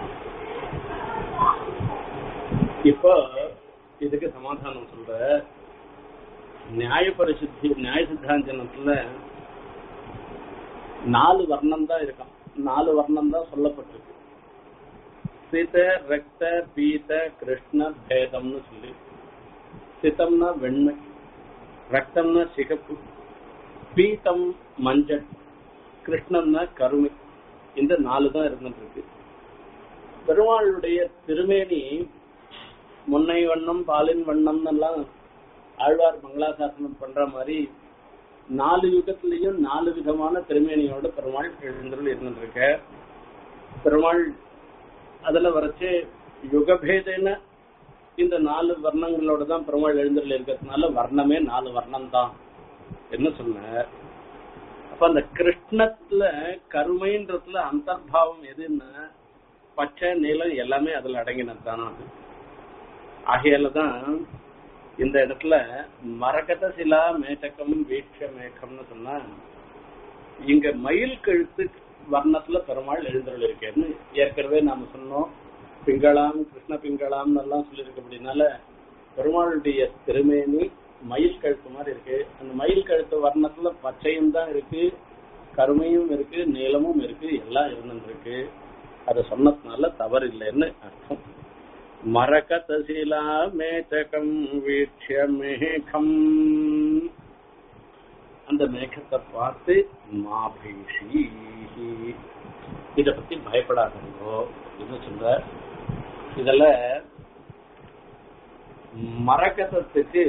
இப்போ இதுக்கு சமாதானம் சொல்ற நியாய பரிசுத்தி நியாய சித்தாந்தனத்துல நாலு வர்ணம் தான் இருக்கான் நாலு வர்ணம் தான் சொல்லப்பட்டிருக்கு சித ரக்த பீத கிருஷ்ண பேதம்னு சொல்லி சித்தம்னா வெண்மை ரக்தம்னா சிகப்பு பீத்தம் மஞ்சள் கிருஷ்ணம்னா கருமை இந்த நாலு தான் இருந்துட்டு இருக்கு பெருமாளுடைய திருமேனி முன்னை வண்ணம் பாலின் வண்ணம் எல்லாம் ஆழ்வார் மங்களாசாசனம் பண்ற மாதிரி நாலு யுகத்திலையும் நாலு விதமான திருமேனியோட பெருமாள் எழுந்தருள் இருந்துட்டு இருக்க பெருமாள் அதுல வரைச்சு யுகபேதேன இந்த நாலு வர்ணங்களோட தான் பெருமாள் எழுந்தருள் இருக்கிறதுனால வர்ணமே நாலு வர்ணம் தான் என்ன சொன்ன அப்ப அந்த கிருஷ்ணத்துல கருமைன்றதுல அந்தர்பாவம் எதுன்னா பச்சை நீலம் எல்லாமே அதுல அடங்கினது தானே அது ஆகையால தான் இந்த இடத்துல மரகத சிலா மேட்டகம் வீட்ச மேகம்னு சொன்னா இங்க மயில் கழுத்து வர்ணத்துல பெருமாள் எழுந்தருள் இருக்கேன்னு ஏற்கனவே நாம சொன்னோம் பிங்களாம் கிருஷ்ண பிங்களாம் எல்லாம் சொல்லியிருக்க அப்படின்னால பெருமாளுடைய திருமேனி மயில் கழுத்து மாதிரி இருக்கு அந்த மயில் கழுத்து வர்ணத்துல பச்சையும் தான் இருக்கு கருமையும் இருக்கு நீளமும் இருக்கு எல்லாம் இருந்துருக்கு அதை சொன்னதுனால தவறு இல்லைன்னு அர்த்தம் மரகதசிலா மேச்சகம் வீட்சிய மேகம் அந்த மேகத்தை பார்த்து மாபேஷி இத பத்தி பயப்படாதீங்கோ என்ன சொல்ற இதுல மரகதத்துக்கு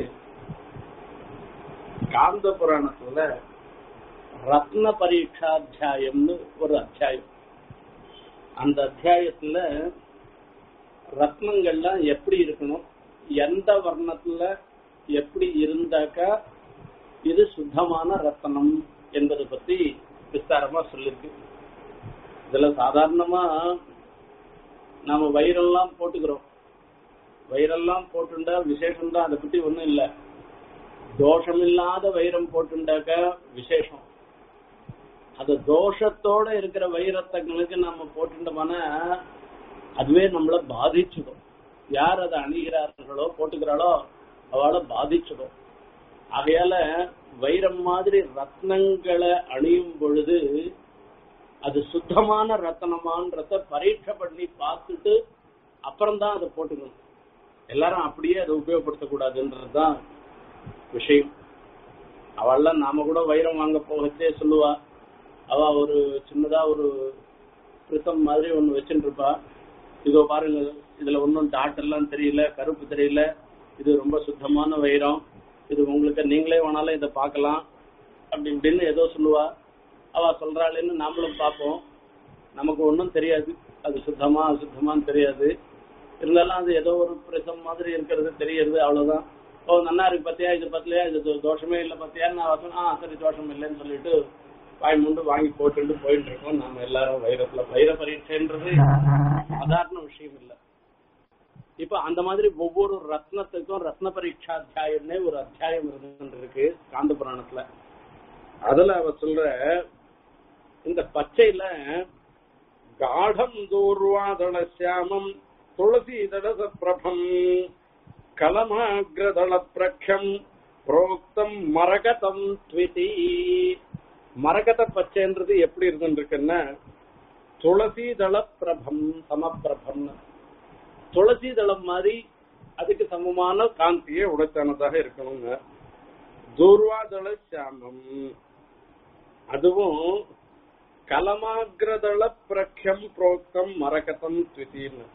காந்த புராணத்துல ரத்ன பரீட்சாத்தியாயம்னு ஒரு அத்தியாயம் அந்த அத்தியாயத்துல ரத்னங்கள்லாம் எப்படி இருக்கணும் எந்த வர்ணத்துல எப்படி இருந்தாக்கா இது சுத்தமான ரத்தனம் என்பதை பத்தி விஸ்தாரமா சொல்லிருக்கு இதுல சாதாரணமா நாம வயிறெல்லாம் போட்டுக்கிறோம் வயிறெல்லாம் போட்டுண்டா விசேஷம் தான் அதை பத்தி ஒண்ணும் இல்ல தோஷம் இல்லாத வைரம் போட்டுண்டாக்கா விசேஷம் அது தோஷத்தோட இருக்கிற வைரத்தங்களுக்கு நம்ம போட்டுட்டோம்னா அதுவே நம்மள பாதிச்சிடும் யார் அதை அணிகிறார்களோ போட்டுக்கிறாளோ அவளை பாதிச்சிடும் ஆகையால வைரம் மாதிரி ரத்னங்களை அணியும் பொழுது அது சுத்தமான ரத்தனமான்றத பரீட்சை பண்ணி பார்த்துட்டு அப்புறம்தான் அதை போட்டுக்கணும் எல்லாரும் அப்படியே அதை உபயோகப்படுத்தக்கூடாதுன்றதுதான் விஷயம் அவள்லாம் நாம கூட வைரம் வாங்க போகச்சே சொல்லுவா அவ ஒரு சின்னதா ஒரு பிரித்தம் மாதிரி ஒண்ணு வச்சுட்டு இருப்பா இதோ பாருங்க இதுல ஒன்றும் டாட் எல்லாம் தெரியல கருப்பு தெரியல இது ரொம்ப சுத்தமான வைரம் இது உங்களுக்கு நீங்களே வேணாலும் இதை பார்க்கலாம் அப்படி இப்படின்னு ஏதோ சொல்லுவா அவ சொல்றாளேன்னு நாமளும் பார்ப்போம் நமக்கு ஒன்றும் தெரியாது அது சுத்தமா அசுத்தமான்னு தெரியாது இருந்தாலும் அது ஏதோ ஒரு பிரசம் மாதிரி இருக்கிறது தெரியறது அவ்வளவுதான் ஓ நன்னா இருக்கு பத்தியா இது பத்தியா இது தோ- தோஷமே இல்லை பத்தியான்னு நான் சொன்னேன் ஆ சரி தோஷம் இல்லைன்னு சொல்லிட்டு வாய் முண்டு வாங்கி போட்டுட்டு போயிட்டு இருக்கோம் நாம எல்லாரும் வைரத்துல வைர பரீட்சைன்றது சாதாரண விஷயம் இல்ல இப்ப அந்த மாதிரி ஒவ்வொரு ரத்னத்துக்கும் ரத்ன பரீட்சா அத்தியாயம்னே ஒரு அத்தியாயம் இருக்கு காந்த புராணத்துல அதுல அவ சொல்ற இந்த பச்சையில காடம் தூர்வாதள சியாமம் துளசி தடச பிரபம் கலமாகிரதள பிரக்ஷம் புரோக்தம் மரகதம் த்விதி மரகத பச்சைன்றது எப்படி இருந்துருக்குன்னா துளசி தள பிரபம் சமப்பிரபம் துளசி தளம் மாதிரி அதுக்கு சமமான காந்தியை உடைத்தானதாக இருக்கணுங்க தூர்வாதள சாமம் அதுவும் கலமாகிரதள பிரக்ஷம் புரோக்தம் மரகதம் த்விதின்னு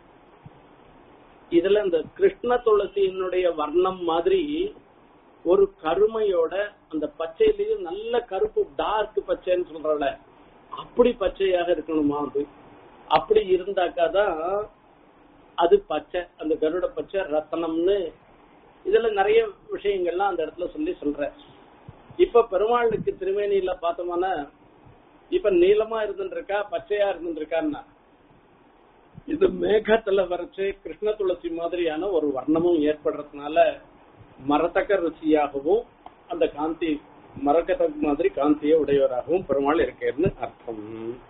இதுல இந்த கிருஷ்ண துளசியினுடைய வர்ணம் மாதிரி ஒரு கருமையோட அந்த பச்சையிலயும் நல்ல கருப்பு டார்க் பச்சைன்னு சொல்றல அப்படி பச்சையாக இருக்கணுமா அது அப்படி இருந்தாக்காதான் அது பச்சை அந்த கருட பச்சை ரத்தனம்னு இதுல நிறைய விஷயங்கள்லாம் அந்த இடத்துல சொல்லி சொல்ற இப்ப பெருமாளுக்கு திருமேனியில பார்த்தோம்னா இப்ப நீளமா இருந்துருக்கா பச்சையா இருந்துருக்கான்னா இது மேகத்துல வரைச்சு கிருஷ்ண துளசி மாதிரியான ஒரு வர்ணமும் ஏற்படுறதுனால மரத்தக்க ருச்சியாகவும் அந்த காந்தி மரக்கத மாதிரி காந்தியை உடையவராகவும் பெருமாள் இருக்கேன்னு அர்த்தம்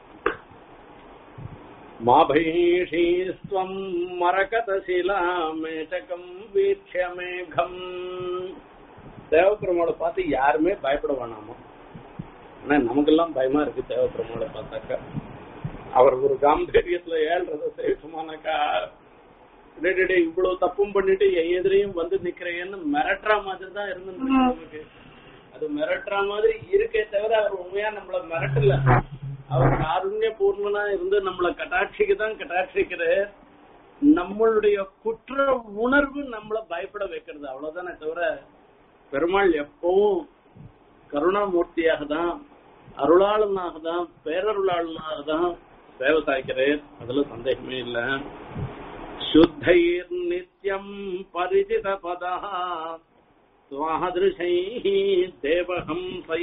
மாபைஷீஸ்வம் மரகதசிலா மேட்டகம் வீட்ச மேகம் தேவப்பெருமாளை பார்த்து யாருமே பயப்பட வேணாமா ஆனா நமக்கெல்லாம் பயமா இருக்கு தேவப்பெருமாளை பார்த்தாக்கா அவர் ஒரு காம்பீரியத்துல ஏழ்றத சேவிச்சுமானாக்கா டேய் டேய் டேய், இவ்வளவு தப்பும் பண்ணிட்டு என் எதிரையும் வந்து நிக்கிறேன்னு மிரட்டுற மாதிரி தான் இருந்துருக்கு நமக்கு அது மிரட்டுற மாதிரி இருக்கே தவிர அவர் உண்மையா நம்மள மிரட்டல அவர் காருண்ய பூர்ணனா இருந்து நம்மள கட்டாட்சிக்கு தான் கட்டாட்சிக்கிறார் நம்மளுடைய குற்ற உணர்வு நம்மள பயப்பட வைக்கிறது அவ்வளவுதானே தவிர பெருமாள் எப்பவும் கருணாமூர்த்தியாக தான் அருளாளனாக தான் பேரருளாளனாக தான் சேவை சாய்க்கிறேன் அதுல சந்தேகமே இல்ல சுத்தைர் நித்யம் பரிஜித பதா சுவாதிருஷை தேவஹம்சை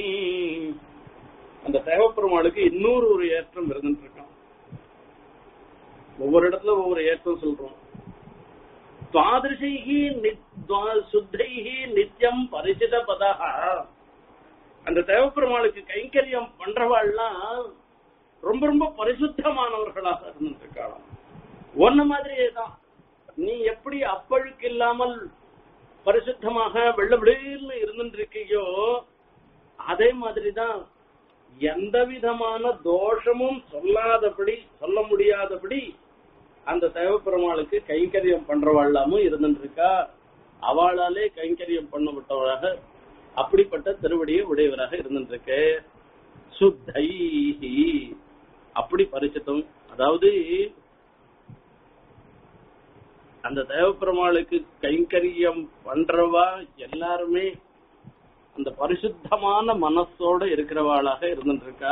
அந்த தேவப்பெருமாளுக்கு இன்னொரு ஒரு ஏற்றம் இருந்துட்டு இருக்கான் ஒவ்வொரு இடத்துல ஒவ்வொரு ஏற்றம் சொல்றோம் துவாதிருஷைஹி நித்- துவா- சுத்தைஹி நித்யம் பரிசித பதா அந்த தேவப்பெருமாளுக்கு கைங்கரியம் பண்றவாள்லாம் ரொம்ப ரொம்ப பரிசுத்தமானவர்களாக இருந்திருக்காளாம் ஒன்ன மாதிரியே தான் நீ எப்படி அப்பழுக்கு இல்லாமல் பரிசுத்தமாக வெள்ள விளையல்னு இருந்துட்டு இருக்கியோ அதே மாதிரிதான் எந்த விதமான தோஷமும் சொல்லாதபடி சொல்ல முடியாதபடி அந்த தேவப்பெருமாளுக்கு கைங்கரியம் பண்றவாழ்லாமும் இருந்துட்டு இருக்கா அவளாலே கைங்கரியம் பண்ணப்பட்டவராக அப்படிப்பட்ட திருவடியை உடையவராக இருந்துருக்கு சுத்தைஹி அப்படி பரிசுத்தம் அதாவது அந்த தேவப்பெருமாளுக்கு கைங்கரியம் பண்றவா எல்லாருமே அந்த பரிசுத்தமான மனசோட இருக்கிறவாளாக இருந்துருக்கா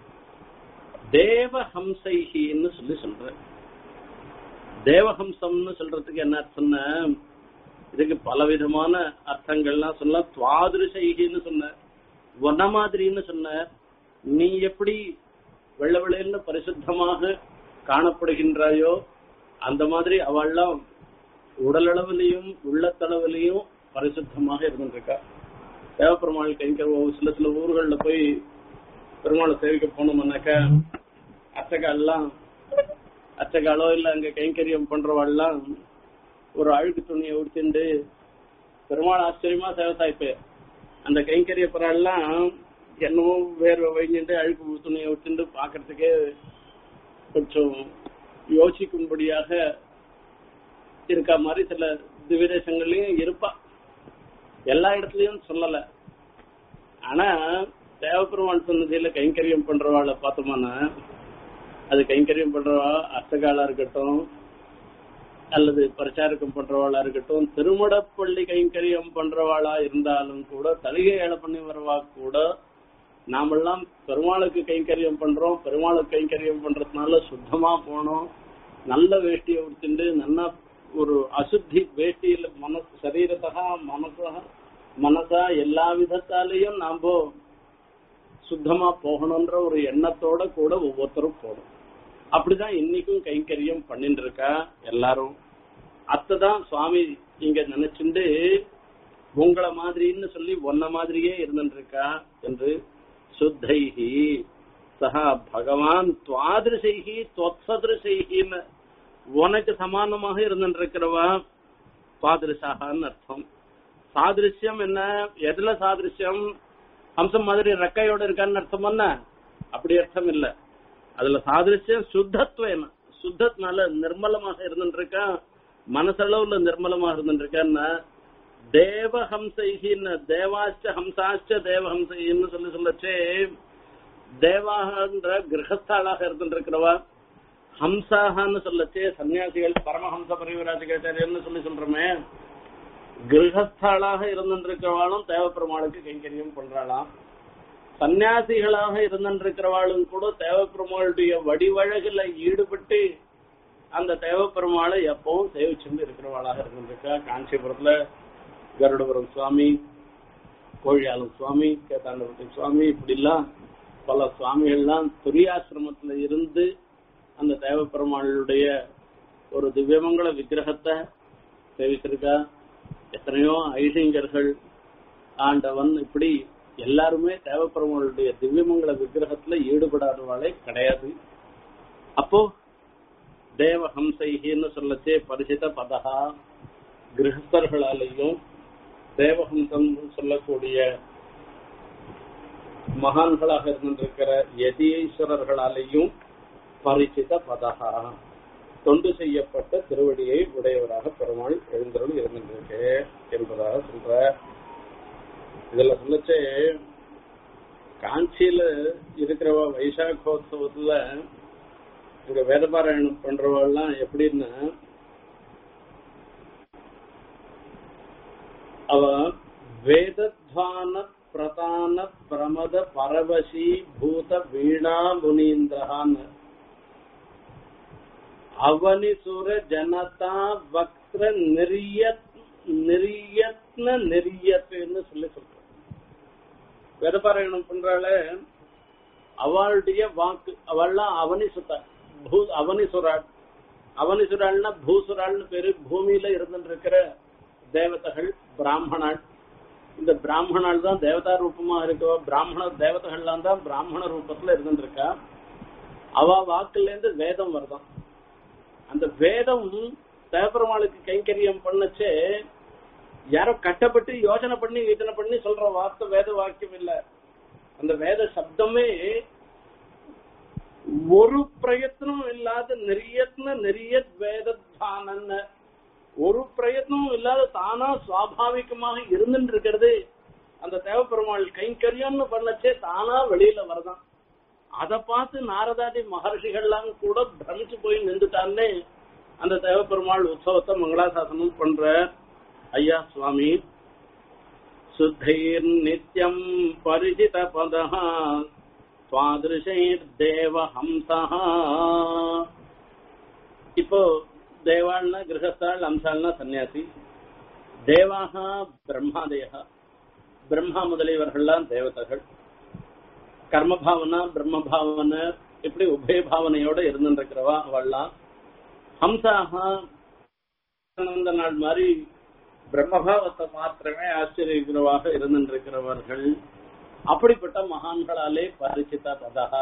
தேவஹம்சைஹின்னு சொல்லி சொல்ற தேவஹம்சம்னு சொல்றதுக்கு என்ன அர்த்தம்னா இதுக்கு பலவிதமான அர்த்தங்கள்லாம் சொல்ல துவாதிருஷைகின்னு சொன்ன ஒன்ன மாதிரின்னு சொன்ன நீ எப்படி வெள்ள வெள்ளைன்னு பரிசுத்தமாக காணப்படுகின்றாயோ அந்த மாதிரி அவள்லாம் உடலளவிலையும் உள்ளத்தளவிலையும் பரிசுத்தமாக இருந்துருக்கா தேவப்பெருமாள் கைங்கர் சில சில ஊர்கள்ல போய் பெருமாளை சேவிக்க போனோம்னாக்கா அர்ச்சகா எல்லாம் அர்ச்சகாலோ இல்ல அங்க கைங்கரியம் பண்றவாள்லாம் ஒரு அழுக்கு துணியை உடுத்திண்டு பெருமாள் ஆச்சரியமா சேவை சாய்ப்பு அந்த கைங்கரிய பிறாள்லாம் என்னவோ வேர்வை வைஞ்சிட்டு அழுக்கு துணியை உடுத்திண்டு பாக்குறதுக்கே கொஞ்சம் யோசிக்கும்படியாக இருக்க மாதிரி சில திவிதேசங்கள்லயும் இருப்பா எல்லா இடத்துலயும் சொல்லல ஆனா தேவப்பெருமாள் சன்னதியில கைங்கரியம் பண்றவாளை பார்த்தோம்னா அது கைங்கரியம் பண்றவா அர்த்தகாலா இருக்கட்டும் அல்லது பிரச்சாரக்கம் பண்றவாளா இருக்கட்டும் திருமடப்பள்ளி கைங்கரியம் பண்றவாளா இருந்தாலும் கூட தலிகை ஏழை பண்ணி வரவா கூட நாமெல்லாம் பெருமாளுக்கு கைங்கரியம் பண்றோம் பெருமாளுக்கு கைங்கரியம் பண்றதுனால சுத்தமா போனோம் நல்ல வேஷ்டியை உடுத்திண்டு நல்ல ஒரு அசுத்தி வேஷ்டியில மனசு சரீரத்தகா மனசா மனசா எல்லா விதத்தாலையும் நாம சுத்தமா போகணும்ன்ற ஒரு எண்ணத்தோட கூட ஒவ்வொருத்தரும் போகணும் அப்படிதான் இன்னைக்கும் கைங்கரியம் பண்ணிட்டு இருக்கா எல்லாரும் அத்ததான் சுவாமி இங்க நினைச்சுண்டு உங்களை மாதிரின்னு சொல்லி ஒன்ன மாதிரியே இருந்துட்டு இருக்கா என்று சுத்தைஹி சஹா பகவான் துவாதிருஷைஹி தொத்சதிருஷைஹின்னு உனக்கு சமானமாக இருந்துட்டு இருக்கிறவா பாதிருஷாகான்னு அர்த்தம் சாதிருஷ்யம் என்ன எதுல சாதிருஷ்யம் ஹம்சம் மாதிரி ரெக்கையோட இருக்கான்னு அர்த்தம் என்ன அப்படி அர்த்தம் இல்ல அதுல சாதிருஷ்யம் சுத்தத்துவம் என்ன சுத்தத்தினால நிர்மலமாக இருந்துட்டு இருக்கா மனசளவுல நிர்மலமாக இருந்துட்டு இருக்கான்னா தேவஹம்சைகின்னு தேவாச்ச ஹம்சாச்ச தேவஹம்சைன்னு சொல்லி சொல்லச்சே தேவாகன்ற கிரகஸ்தாளாக இருந்துட்டு இருக்கிறவா ஹம்சாகான்னு சொல்லச்சே சன்னியாசிகள் பரமஹம்ச பரிவராஜகாச்சாரியர்னு சொல்லி சொல்றோமே கிரகஸ்தாளாக இருந்திருக்கிறவாளும் தேவப்பெருமாளுக்கு கைங்கரியம் பண்றாளாம் சன்னியாசிகளாக இருந்திருக்கிறவாளும் கூட தேவப்பெருமாளுடைய வடிவழகுல ஈடுபட்டு அந்த தேவப்பெருமாளை எப்பவும் சேவிச்சுட்டு இருக்கிறவாளாக இருந்திருக்கா காஞ்சிபுரத்துல கருடபுரம் சுவாமி கோழியாளம் சுவாமி கேதாண்டபுரத்தி சுவாமி இப்படிலாம் பல சுவாமிகள்லாம் துரியாசிரமத்துல இருந்து அந்த தேவப்பெருமாளுடைய ஒரு திவ்யமங்கல விக்கிரகத்தை சேவிச்சிருக்கா எத்தனையோ ஐசிங்கர்கள் ஆண்டவன் இப்படி எல்லாருமே தேவப்பெருமாளுடைய திவ்யமங்கல விக்கிரகத்துல ஈடுபடாதவாளே கிடையாது அப்போ தேவஹம்சைகின்னு சொல்லச்சே பரிசித பதகா கிரகஸ்தர்களாலையும் தேவஹம்சம் சொல்லக்கூடிய மகான்களாக இருந்திருக்கிற யதீஸ்வரர்களாலேயும் பரிசித பதகா தொண்டு செய்யப்பட்ட திருவடியை உடையவராக பெருமாள் எழுந்தருள் இருந்திருக்கு என்பதாக சொல்ற இதுல சொல்லச்சே காஞ்சியில இருக்கிறவ வைசாகோத்சவத்துல இங்க வேதபாராயணம் பண்றவெல்லாம் எப்படின்னா அவ வேதத்வான பிரதான பிரமத பரவசி பூத வீணா முனீந்திரஹான்னு அவனிசுர ஜனதா வக்ர நிரியத் நிரியத்ன நிரியத்துன்னு சொல்லி சொல்ற வேதபாராயணம் பண்றாள அவளுடைய வாக்கு அவள்லாம் அவனிசுத்த பூ அவனிசுராள் அவனிசுராள்னா பூசுராள்னு பேரு பூமியில இருந்துட்டு இருக்கிற தேவதைகள் பிராமணாள் இந்த பிராமணாள் தான் தேவதா ரூபமா இருக்கவா பிராமண தேவதைகள்லாம் தான் பிராமண ரூபத்துல இருந்துட்டு இருக்கா அவ வாக்குல இருந்து வேதம் வருதான் அந்த வேதம் தேவபெருமாளுக்கு கைங்கரியம் பண்ணச்சே யாரோ கட்டப்பட்டு யோசனை பண்ணி யோசனை பண்ணி சொல்ற வார்த்தை வேத வாக்கியம் இல்ல அந்த வேத சப்தமே ஒரு பிரயத்னம் இல்லாத நெறியத்ன நெறியத் வேதத்தானன்னு ஒரு பிரயத்னமும் இல்லாத தானா சுவாபாவிகமாக இருந்துட்டு இருக்கிறது அந்த தேவப்பெருமாள் கைங்கரியம்னு பண்ணச்சே தானா வெளியில வரதான் அத பார்த்து நாரதாதி மகர்ஷிகள்லாம் கூட பிரமிச்சு போய் நின்றுட்டான்னே அந்த தேவப்பெருமாள் உற்சவத்தை மங்களாசாசனம் பண்ற ஐயா சுவாமி சுத்தைர் நித்யம் பரிசித பதா சுவாதிருஷைர் தேவ ஹம்சா இப்போ தேவாள்னா கிரகஸ்தாள் அம்சாள்னா சன்னியாசி தேவாக பிரம்மாதேகா பிரம்மா முதலியவர்கள்லாம் தேவதைகள் கர்மபாவனா பிரம்மபாவனை இப்படி உபய பாவனையோட இருந்துருக்கிறவா அவள்லாம் ஹம்சாக ஆனந்த நாள் மாதிரி பிரம்மபாவத்தை மாத்திரமே ஆச்சரிக்கிறவாக இருந்திருக்கிறவர்கள் அப்படிப்பட்ட மகான்களாலே பரிச்சித பதகா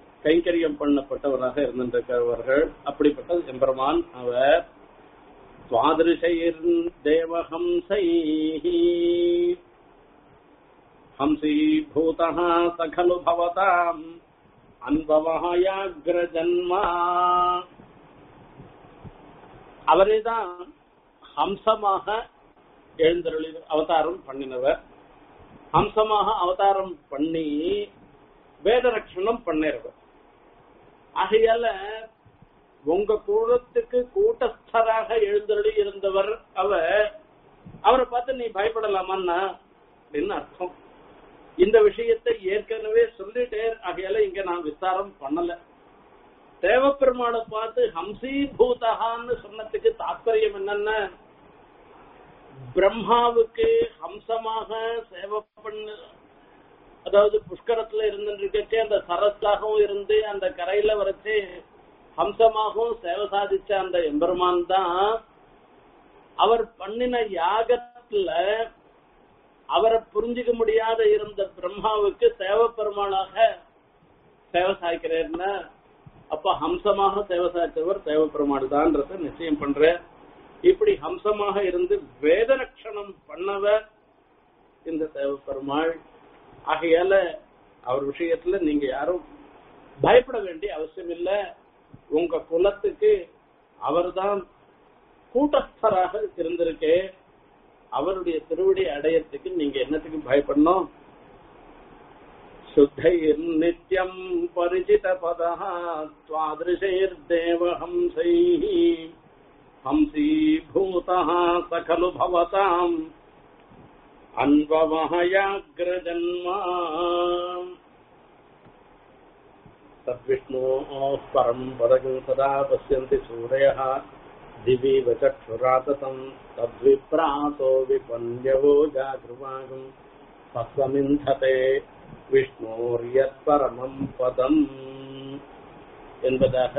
கைங்கரியம் பண்ணப்பட்டவராக இருந்திருக்கிறவர்கள் அப்படிப்பட்ட எம்பெருமான் அவர் स्वादृशैर्देवहंसैः हंसीभूतः स खलु भवताम् அன்பவகாயாகிரஜன்மா அவரேதான் ஹம்சமாக எழுந்தருளி அவதாரம் பண்ணினவர் ஹம்சமாக அவதாரம் பண்ணி வேதரட்சணம் பண்ணிருவர் ஆகையால உங்க கூடத்துக்கு கூட்டஸ்தராக எழுந்தருளி இருந்தவர் அவர் அவரை பார்த்து நீ பயப்படலாமான்னா அப்படின்னு அர்த்தம் இந்த விஷயத்தை ஏற்கனவே சொல்லிட்டே ஆகையால இங்க நான் விசாரம் பண்ணல தேவப்பெருமாளை பார்த்து ஹம்சீபூதகான்னு சொன்னதுக்கு தாற்பயம் என்னன்னா பிரம்மாவுக்கு ஹம்சமாக சேவை பண்ண அதாவது புஷ்கரத்துல இருந்துட்டு அந்த சரஸாகவும் இருந்து அந்த கரையில வரைச்சு ஹம்சமாகவும் சேவை சாதிச்ச அந்த எம்பெருமான் தான் அவர் பண்ணின யாகத்துல அவரை புரிஞ்சுக்க முடியாத இருந்த பிரம்மாவுக்கு சேவ பெருமாளாக சேவை சாய்க்கிறேன்னா அப்ப ஹம்சமாக சேவை சாய்ச்சவர் தேவ பெருமாள் தான்றத நிச்சயம் பண்ற இப்படி ஹம்சமாக இருந்து வேதரட்சணம் பண்ணவர் இந்த தேவ பெருமாள் ஆகையால அவர் விஷயத்துல நீங்க யாரும் பயப்பட வேண்டிய அவசியம் இல்ல உங்க குலத்துக்கு அவர்தான் கூட்டஸ்தராக இருந்திருக்கே அவருடைய திருவடி அடையறதுக்கு நீங்க என்னத்துக்கு பயப்படணும் சுத்தைர் நித்யம் பரிச்சித பதா துவாதிருஷைர் தேவஹம்சை ஹம்சீபூதா சகலு பவதாம் அன்பவஹயாகிரஜன்மா तद्विष्णोः परम् पदगम् सदा पश्यन्ति सूरयः दिवीव चक्षुराततम् तद्विप्रातो विपन्यवो जागृवागम् தத்வமிந்ததே விஷ்ணோரியத் பரமம் பதம் என்பதாக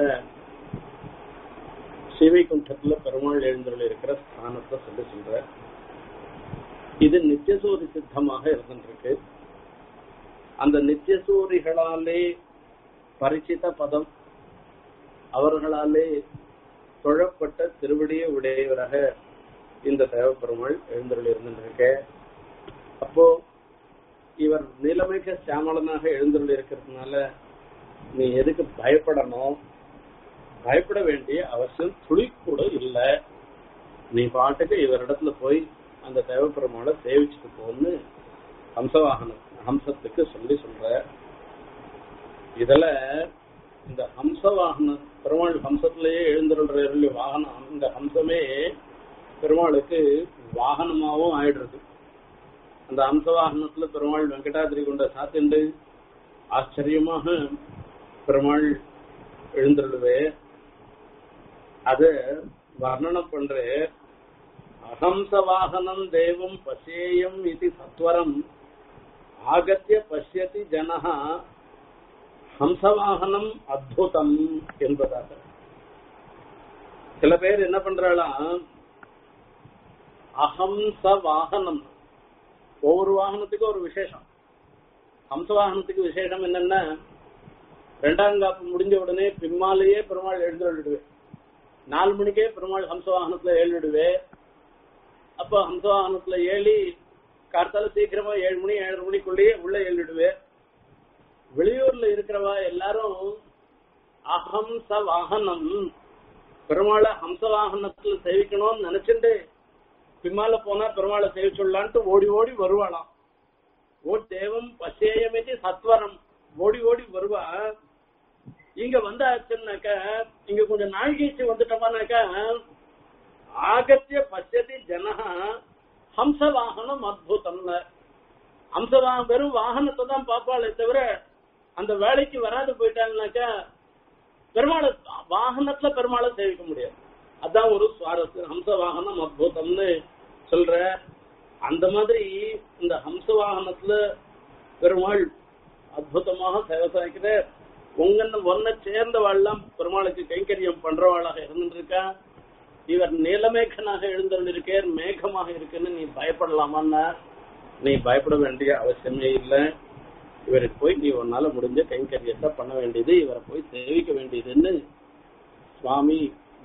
சிவைகுண்டத்துல பெருமாள் எழுந்துள்ள இருக்கிற ஸ்தானத்தை சொல்லி சொல்ற இது நித்தியசூரி சித்தமாக இருந்துருக்கு அந்த நித்தியசூரிகளாலே பரிச்சித பதம் அவர்களாலே தொழப்பட்ட திருவடியை உடையவராக இந்த தேவப்பெருமாள் எழுந்தருள் இருந்துருக்க அப்போ இவர் நிலைமைக்க சாமலனாக எழுந்தருள் இருக்கிறதுனால நீ எதுக்கு பயப்படணும் பயப்பட வேண்டிய அவசியம் துளி கூட இல்லை நீ பாட்டுக்கு இவரிடத்துல போய் அந்த தேவப்பெருமாளை சேவிச்சுட்டு போன்னு ஹம்சவாகனம் ஹம்சத்துக்கு சொல்லி சொல்ற இதுல இந்த ஹம்ச வாகனம் பெருமாள் ஹம்சத்திலேயே எழுந்துள்ள வாகனம் இந்த ஹம்சமே பெருமாளுக்கு வாகனமாவும் ஆயிடுறது அந்த ஹம்ச வாகனத்துல பெருமாள் வெங்கடாதிரி கொண்ட சாத்திண்டு ஆச்சரியமாக பெருமாள் எழுந்துருவே அது வர்ணனம் பண்ற அஹம்ச வாகனம் தேவம் பசேயம் இது சத்வரம் ஆகத்திய பசியதி ஜனஹா ஹம்சவாகனம் அத்புதம் என்பதாக சில பேர் என்ன பண்றாளாம் அஹம்ச வாகனம் ஒவ்வொரு வாகனத்துக்கும் ஒரு விசேஷம் ஹம்ச வாகனத்துக்கு விசேஷம் என்னன்னா ரெண்டாம் காப்பு முடிஞ்ச உடனே பின்னாலேயே பெருமாள் எழுந்துடுவேன் நாலு மணிக்கே பெருமாள் ஹம்ச வாகனத்துல எழுதிடுவே அப்போ ஹம்ச வாகனத்துல ஏழி கார்த்தால சீக்கிரமா ஏழு மணி ஏழரை மணிக்குள்ளேயே உள்ள எழுதிடுவேன் வெளியூர்ல இருக்கிறவா எல்லாரும் அஹம்ச வாகனம் பெருமாளை ஹம்ச வாகனத்துல சேவிக்கணும்னு நினைச்சுட்டு பின்னால போனா பெருமாளை சேவிச்சுடலான்ட்டு ஓடி ஓடி வருவாளாம் ஓ தேவம் பசேயமிதி சத்வரம் ஓடி ஓடி வருவா இங்க வந்தாச்சுன்னாக்க இங்க கொஞ்சம் நாள் கழிச்சு வந்துட்டோமானாக்கா ஆகத்திய பசியதி ஜனஹா ஹம்ச வாகனம் அத்புதம்னு ஹம்ச வாகனம் வெறும் வாகனத்தை தான் பார்ப்பாளே தவிர அந்த வேலைக்கு வராது போயிட்டாங்கனாக்கா பெருமாளை வாகனத்துல பெருமாளை சேவிக்க முடியாது அதான் ஒரு சுவாரஸ்யம் ஹம்ச வாகனம் அத்புதம்னு சொல்ற அந்த மாதிரி இந்த ஹம்ச வாகனத்துல பெருமாள் அற்புதமாக சேவை சாய்க்கிற உங்க ஒன்ன சேர்ந்தவாள்லாம் பெருமாளுக்கு கைங்கரியம் பண்றவாளாக இருந்துருக்கா இவர் நீலமேகனாக எழுந்திருக்கேன் மேகமாக இருக்குன்னு நீ பயப்படலாமான்னா நீ பயப்பட வேண்டிய அவசியமே இல்லை இவருக்கு போய் நீ உன்னால முடிஞ்ச கைங்கரியத்தை பண்ண வேண்டியது இவரை போய் சேவிக்க வேண்டியதுன்னு சுவாமி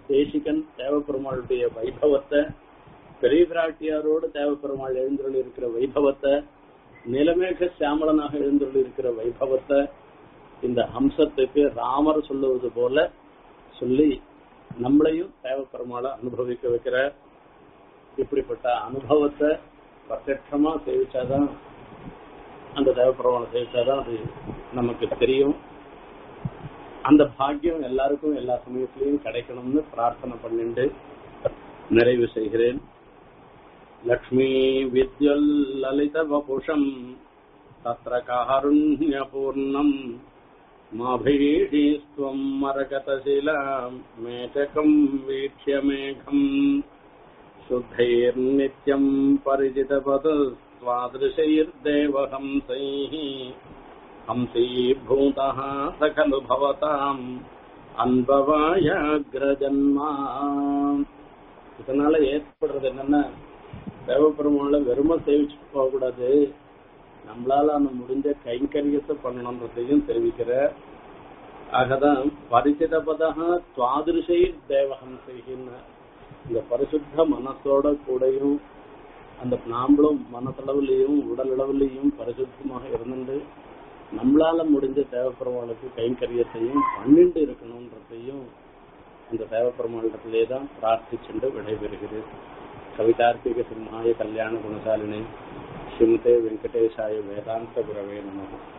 தேசிகன் தேவப்பெருமாளுடைய வைபவத்தை பெரிய பிராட்டியாரோடு தேவப்பெருமாள் எழுந்தருள் இருக்கிற வைபவத்தை நிலமேக சியாமலனாக எழுந்தருள் இருக்கிற வைபவத்தை இந்த ஹம்சத்துக்கு ராமர் சொல்லுவது போல சொல்லி நம்மளையும் தேவப்பெருமாளை அனுபவிக்க வைக்கிற இப்படிப்பட்ட அனுபவத்தை பிரத்யட்சமா சேவிச்சாதான் அந்த தேவப்பெருமாளை சேவிச்சாதான் அது நமக்கு தெரியும் அந்த பாக்கியம் எல்லாருக்கும் எல்லா சமயத்திலையும் கிடைக்கணும்னு பிரார்த்தனை பண்ணிட்டு நிறைவு செய்கிறேன் லக்ஷ்மி வித்யுல் லலித வபுஷம் தத்ர காருண்யபூர்ணம் மாபீஷீஸ்வம் மரகதசிலாம் மேச்சகம் வீக்ஷ்ய மேகம் शुद्धैर्नित्यम् परिचितपदस्वादृशैर्देवहंसैः हंसीभूतः स खलु भवताम् அன்பவாயாகிரஜன்மா இதனால ஏற்படுறது என்னன்னா தேவப்பெருமாளை வெறுமை சேவிச்சுட்டு போகக்கூடாது நம்மளால அந்த முடிஞ்ச கைங்கரியத்தை பண்ணணுன்றதையும் தெரிவிக்கிற ஆகதான் பரிச்சித பதா துவாதிருஷை தேவஹம்சைன்னு இந்த பரிசுத்த மனசோட கூடயும் அந்த நாம்பளும் மனத்தளவுலையும் உடல் அளவுலையும் பரிசுத்தமாக இருந்துட்டு நம்மளால முடிஞ்ச தேவப்பெருமாளுக்கு கைங்கரியத்தையும் பண்ணிட்டு இருக்கணும்ன்றதையும் அந்த தேவப்பெருமாளிடத்திலே தான் பிரார்த்திச்சுண்டு விடைபெறுகிறேன் கவிதார்த்திக சிம்ஹாய கல்யாண குணசாலினி ஸ்ரீமதே வெங்கடேஷாய வேதாந்த குரவே நமக்கு